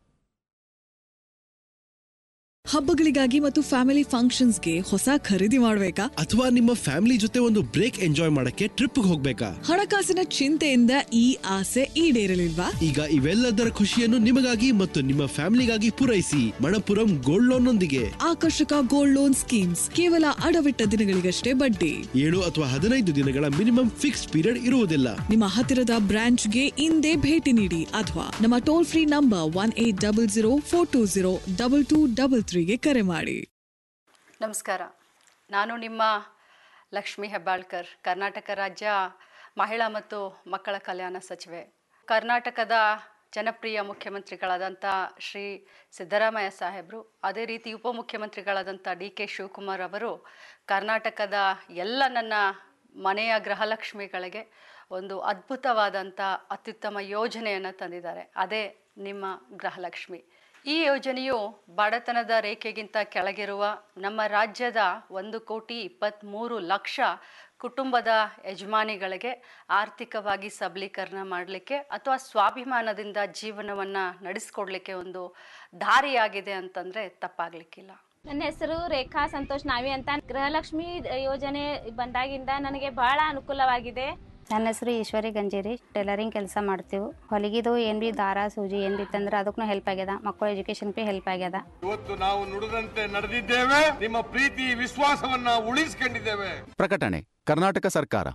ಹಬ್ಬಗಳಿಗಾಗಿ ಮತ್ತು ಫ್ಯಾಮಿಲಿ ಫಂಕ್ಷನ್ಸ್ಗೆ ಹೊಸ ಖರೀದಿ ಮಾಡಬೇಕಾ ಅಥವಾ ನಿಮ್ಮ ಫ್ಯಾಮಿಲಿ ಜೊತೆ ಒಂದು ಬ್ರೇಕ್ ಎಂಜಾಯ್ ಮಾಡಕ್ಕೆ ಟ್ರಿಪ್ ಹೋಗ್ಬೇಕಾ ಹಣಕಾಸಿನ ಚಿಂತೆಯಿಂದ ಈ ಆಸೆ ಈಡೇರಲಿಲ್ವಾ ಈಗ ಇವೆಲ್ಲದರ ಖುಷಿಯನ್ನು ನಿಮಗಾಗಿ ಮತ್ತು ನಿಮ್ಮ ಫ್ಯಾಮಿಲಿಗಾಗಿ ಪೂರೈಸಿ ಮಣಪುರಂ ಗೋಲ್ಡ್ ಲೋನ್ ನೊಂದಿಗೆ ಆಕರ್ಷಕ ಗೋಲ್ಡ್ ಲೋನ್ ಸ್ಕೀಮ್ಸ್ ಕೇವಲ ಅಡವಿಟ್ಟ ದಿನಗಳಿಗಷ್ಟೇ ಬಡ್ಡಿ ಏಳು ಅಥವಾ ಹದಿನೈದು ದಿನಗಳ ಮಿನಿಮಮ್ ಫಿಕ್ಸ್ ಪೀರಿಯಡ್ ಇರುವುದಿಲ್ಲ ನಿಮ್ಮ ಹತ್ತಿರದ ಬ್ರಾಂಚ್ಗೆ ಇಂದೇ ಭೇಟಿ ನೀಡಿ ಅಥವಾ ನಮ್ಮ toll free number one eight double zero four two zero double two double ತ್ರೀಗೆ ಕರೆ ಮಾಡಿ ನಮಸ್ಕಾರ ನಾನು ನಿಮ್ಮ ಲಕ್ಷ್ಮಿ ಹೆಬ್ಬಾಳ್ಕರ್ ಕರ್ನಾಟಕ ರಾಜ್ಯ ಮಹಿಳಾ ಮತ್ತು ಮಕ್ಕಳ ಕಲ್ಯಾಣ ಸಚಿವೆ ಕರ್ನಾಟಕದ ಜನಪ್ರಿಯ ಮುಖ್ಯಮಂತ್ರಿಗಳಾದಂಥ ಶ್ರೀ ಸಿದ್ದರಾಮಯ್ಯ ಸಾಹೇಬರು ಅದೇ ರೀತಿ ಉಪಮುಖ್ಯಮಂತ್ರಿಗಳಾದಂಥ ಡಿ ಕೆ ಶಿವಕುಮಾರ್ ಅವರು ಕರ್ನಾಟಕದ ಎಲ್ಲ ನನ್ನ ಮನೆಯ ಗೃಹಲಕ್ಷ್ಮಿಗಳಿಗೆ ಒಂದು ಅದ್ಭುತವಾದಂಥ ಅತ್ಯುತ್ತಮ ಯೋಜನೆಯನ್ನು ತಂದಿದ್ದಾರೆ ಅದೇ ನಿಮ್ಮ ಗೃಹಲಕ್ಷ್ಮಿ ಈ ಯೋಜನೆಯು ಬಡತನದ ರೇಖೆಗಿಂತ ಕೆಳಗಿರುವ ನಮ್ಮ ರಾಜ್ಯದ ಒಂದು ಕೋಟಿ ಇಪ್ಪತ್ತ್ಮೂರು ಲಕ್ಷ ಕುಟುಂಬದ ಯಜಮಾನಿಗಳಿಗೆ ಆರ್ಥಿಕವಾಗಿ ಸಬಲೀಕರಣ ಮಾಡಲಿಕ್ಕೆ ಅಥವಾ ಸ್ವಾಭಿಮಾನದಿಂದ ಜೀವನವನ್ನು ನಡೆಸ್ಕೊಡ್ಲಿಕ್ಕೆ ಒಂದು ದಾರಿಯಾಗಿದೆ ಅಂತಂದರೆ ತಪ್ಪಾಗಲಿಕ್ಕಿಲ್ಲ ನನ್ನ ಹೆಸರು ರೇಖಾ ಸಂತೋಷ್ ನಾವಿ ಅಂತ ಗೃಹಲಕ್ಷ್ಮಿ ಯೋಜನೆ ಬಂದಾಗಿಂದ ನನಗೆ ಬಹಳ ಅನುಕೂಲವಾಗಿದೆ ನನ್ನ ಹೆಸರು ಈಶ್ವರಿ ಗಂಜೇರಿ ಟೈಲರಿಂಗ್ ಕೆಲಸ ಮಾಡ್ತೀವಿ ಹೊಲಿಗಿದು ಏನು ಬಿ ದಾರ ಸೂಜಿ ಏನು ಬಿತ್ತಂದ್ರೆ ಅದಕ್ಕೂ ಹೆಲ್ಪ್ ಆಗ್ಯದ ಮಕ್ಕಳ ಎಜುಕೇಶನ್ ಬಿ ಹೆಲ್ಪ್ ಆಗ್ಯದ ಇವತ್ತು ನಾವು ನುಡಿದಂತೆ ನಡೆದಿದ್ದೇವೆ ನಿಮ್ಮ ಪ್ರೀತಿ ವಿಶ್ವಾಸವನ್ನ ಉಳಿಸಿಕೊಂಡಿದ್ದೇವೆ ಪ್ರಕಟಣೆ ಕರ್ನಾಟಕ ಸರ್ಕಾರ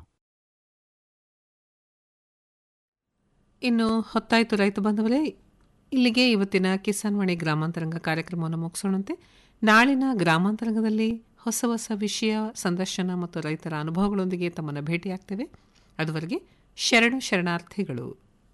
ಇನ್ನು ಹೊತ್ತಾಯಿತು ರೈತ ಬಾಂಧವರೇ ಇಲ್ಲಿಗೆ ಇವತ್ತಿನ ಕಿಸಾನ್ ವಾಣಿ ಗ್ರಾಮಾಂತರಂಗ ಕಾರ್ಯಕ್ರಮವನ್ನು ಮುಗಿಸೋಣಂತೆ ನಾಳಿನ ಗ್ರಾಮಾಂತರಂಗದಲ್ಲಿ ಹೊಸ ಹೊಸ ವಿಷಯ ಸಂದರ್ಶನ ಮತ್ತು ರೈತರ ಅನುಭವಗಳೊಂದಿಗೆ ತಮ್ಮನ್ನು ಭೇಟಿಯಾಗ್ತೇವೆ ಅದುವರೆಗೆ ಶರಣು ಶರಣಾರ್ಥಿಗಳು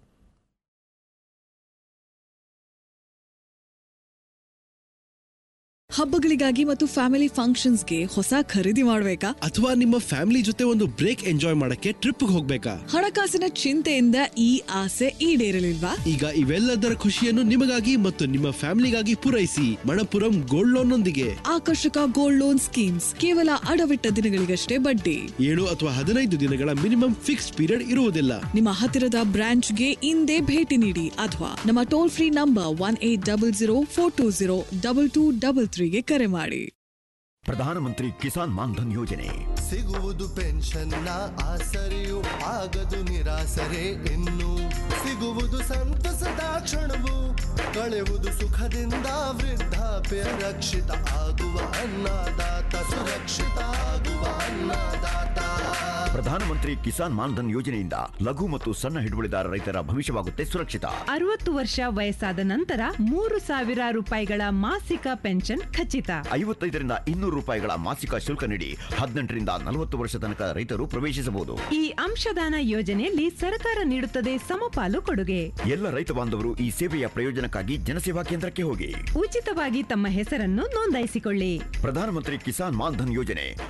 ಹಬ್ಬಗಳಿಗಾಗಿ ಮತ್ತು ಫ್ಯಾಮಿಲಿ ಫಂಕ್ಷನ್ಸ್ಗೆ ಹೊಸ ಖರೀದಿ ಮಾಡಬೇಕಾ ಅಥವಾ ನಿಮ್ಮ ಫ್ಯಾಮಿಲಿ ಜೊತೆ ಒಂದು ಬ್ರೇಕ್ ಎಂಜಾಯ್ ಮಾಡಕ್ಕೆ ಟ್ರಿಪ್ ಹೋಗ್ಬೇಕಾ ಹಣಕಾಸಿನ ಚಿಂತೆಯಿಂದ ಈ ಆಸೆ ಈಡೇರಲಿಲ್ವಾ ಈಗ ಇವೆಲ್ಲದರ ಖುಷಿಯನ್ನು ನಿಮಗಾಗಿ ಮತ್ತು ನಿಮ್ಮ ಫ್ಯಾಮಿಲಿಗಾಗಿ ಪೂರೈಸಿ ಮಣಪುರಂ ಗೋಲ್ಡ್ ಲೋನ್ ನೊಂದಿಗೆ ಆಕರ್ಷಕ ಗೋಲ್ಡ್ ಲೋನ್ ಸ್ಕೀಮ್ಸ್ ಕೇವಲ ಅಡವಿಟ್ಟ ದಿನಗಳಿಗಷ್ಟೇ ಬಡ್ಡಿ ಏಳು ಅಥವಾ ಹದಿನೈದು ದಿನಗಳ ಮಿನಿಮಮ್ ಫಿಕ್ಸ್ ಪೀರಿಯಡ್ ಇರುವುದಿಲ್ಲ ನಿಮ್ಮ ಹತ್ತಿರದ ಬ್ರಾಂಚ್ಗೆ ಇಂದೇ ಭೇಟಿ ನೀಡಿ ಅಥವಾ ನಮ್ಮ toll free number one eight double zero four two zero double two double ತ್ರೀಗೆ ಕರೆ ಮಾಡಿ ಪ್ರಧಾನಮಂತ್ರಿ ಕಿಸಾನ್ ಮಾನ್ಧನ್ ಯೋಜನೆ ಸಿಗುವುದು ಪೆನ್ಷನ್ನ ಆಸರೆಯು ಆಗದು ನಿರಾಸರೆ ಇನ್ನು ಸಿಗುವುದು ಸಂತಸದ ಕ್ಷಣವು ಕಳೆಯುವುದು ಸುಖದಿಂದ ವೃದ್ಧಾಪ್ಯ ರಕ್ಷಿತ ಆಗುವ ಅನ್ನದಾತ ಸುರಕ್ಷಿತ ಆಗುವ ಅನ್ನದಾತ ಪ್ರಧಾನಮಂತ್ರಿ ಕಿಸಾನ್ ಮಾನ್ಧನ್ ಯೋಜನೆಯಿಂದ ಲಘು ಮತ್ತು ಸಣ್ಣ ಹಿಡುವಳಿದಾರ ರೈತರ ಭವಿಷ್ಯವಾಗುತ್ತೆ ಸುರಕ್ಷಿತ ಅರವತ್ತು ವರ್ಷ ವಯಸ್ಸಾದ ನಂತರ ಮೂರು ಸಾವಿರ ರೂಪಾಯಿಗಳ ಮಾಸಿಕ ಪೆನ್ಷನ್ ಖಚಿತ ಐವತ್ತೈದರಿಂದ ಇನ್ನೂರು ರೂಪಾಯಿಗಳ ಮಾಸಿಕ ಶುಲ್ಕ ನೀಡಿ ಹದಿನೆಂಟರಿಂದ ನಲವತ್ತು ವರ್ಷ ತನಕ ರೈತರು ಪ್ರವೇಶಿಸಬಹುದು ಈ ಅಂಶದಾನ ಯೋಜನೆಯಲ್ಲಿ ಸರ್ಕಾರ ನೀಡುತ್ತದೆ ಸಮಪಾಲು ಕೊಡುಗೆ ಎಲ್ಲ ರೈತ ಬಾಂಧವರು ಈ ಸೇವೆಯ ಪ್ರಯೋಜನಕ್ಕಾಗಿ ಜನಸೇವಾ ಕೇಂದ್ರಕ್ಕೆ ಹೋಗಿ ಉಚಿತವಾಗಿ ತಮ್ಮ ಹೆಸರನ್ನು ನೋಂದಾಯಿಸಿಕೊಳ್ಳಿ ಪ್ರಧಾನಮಂತ್ರಿ ಕಿಸಾನ್ ಮಾನ್ಧನ್ ಯೋಜನೆ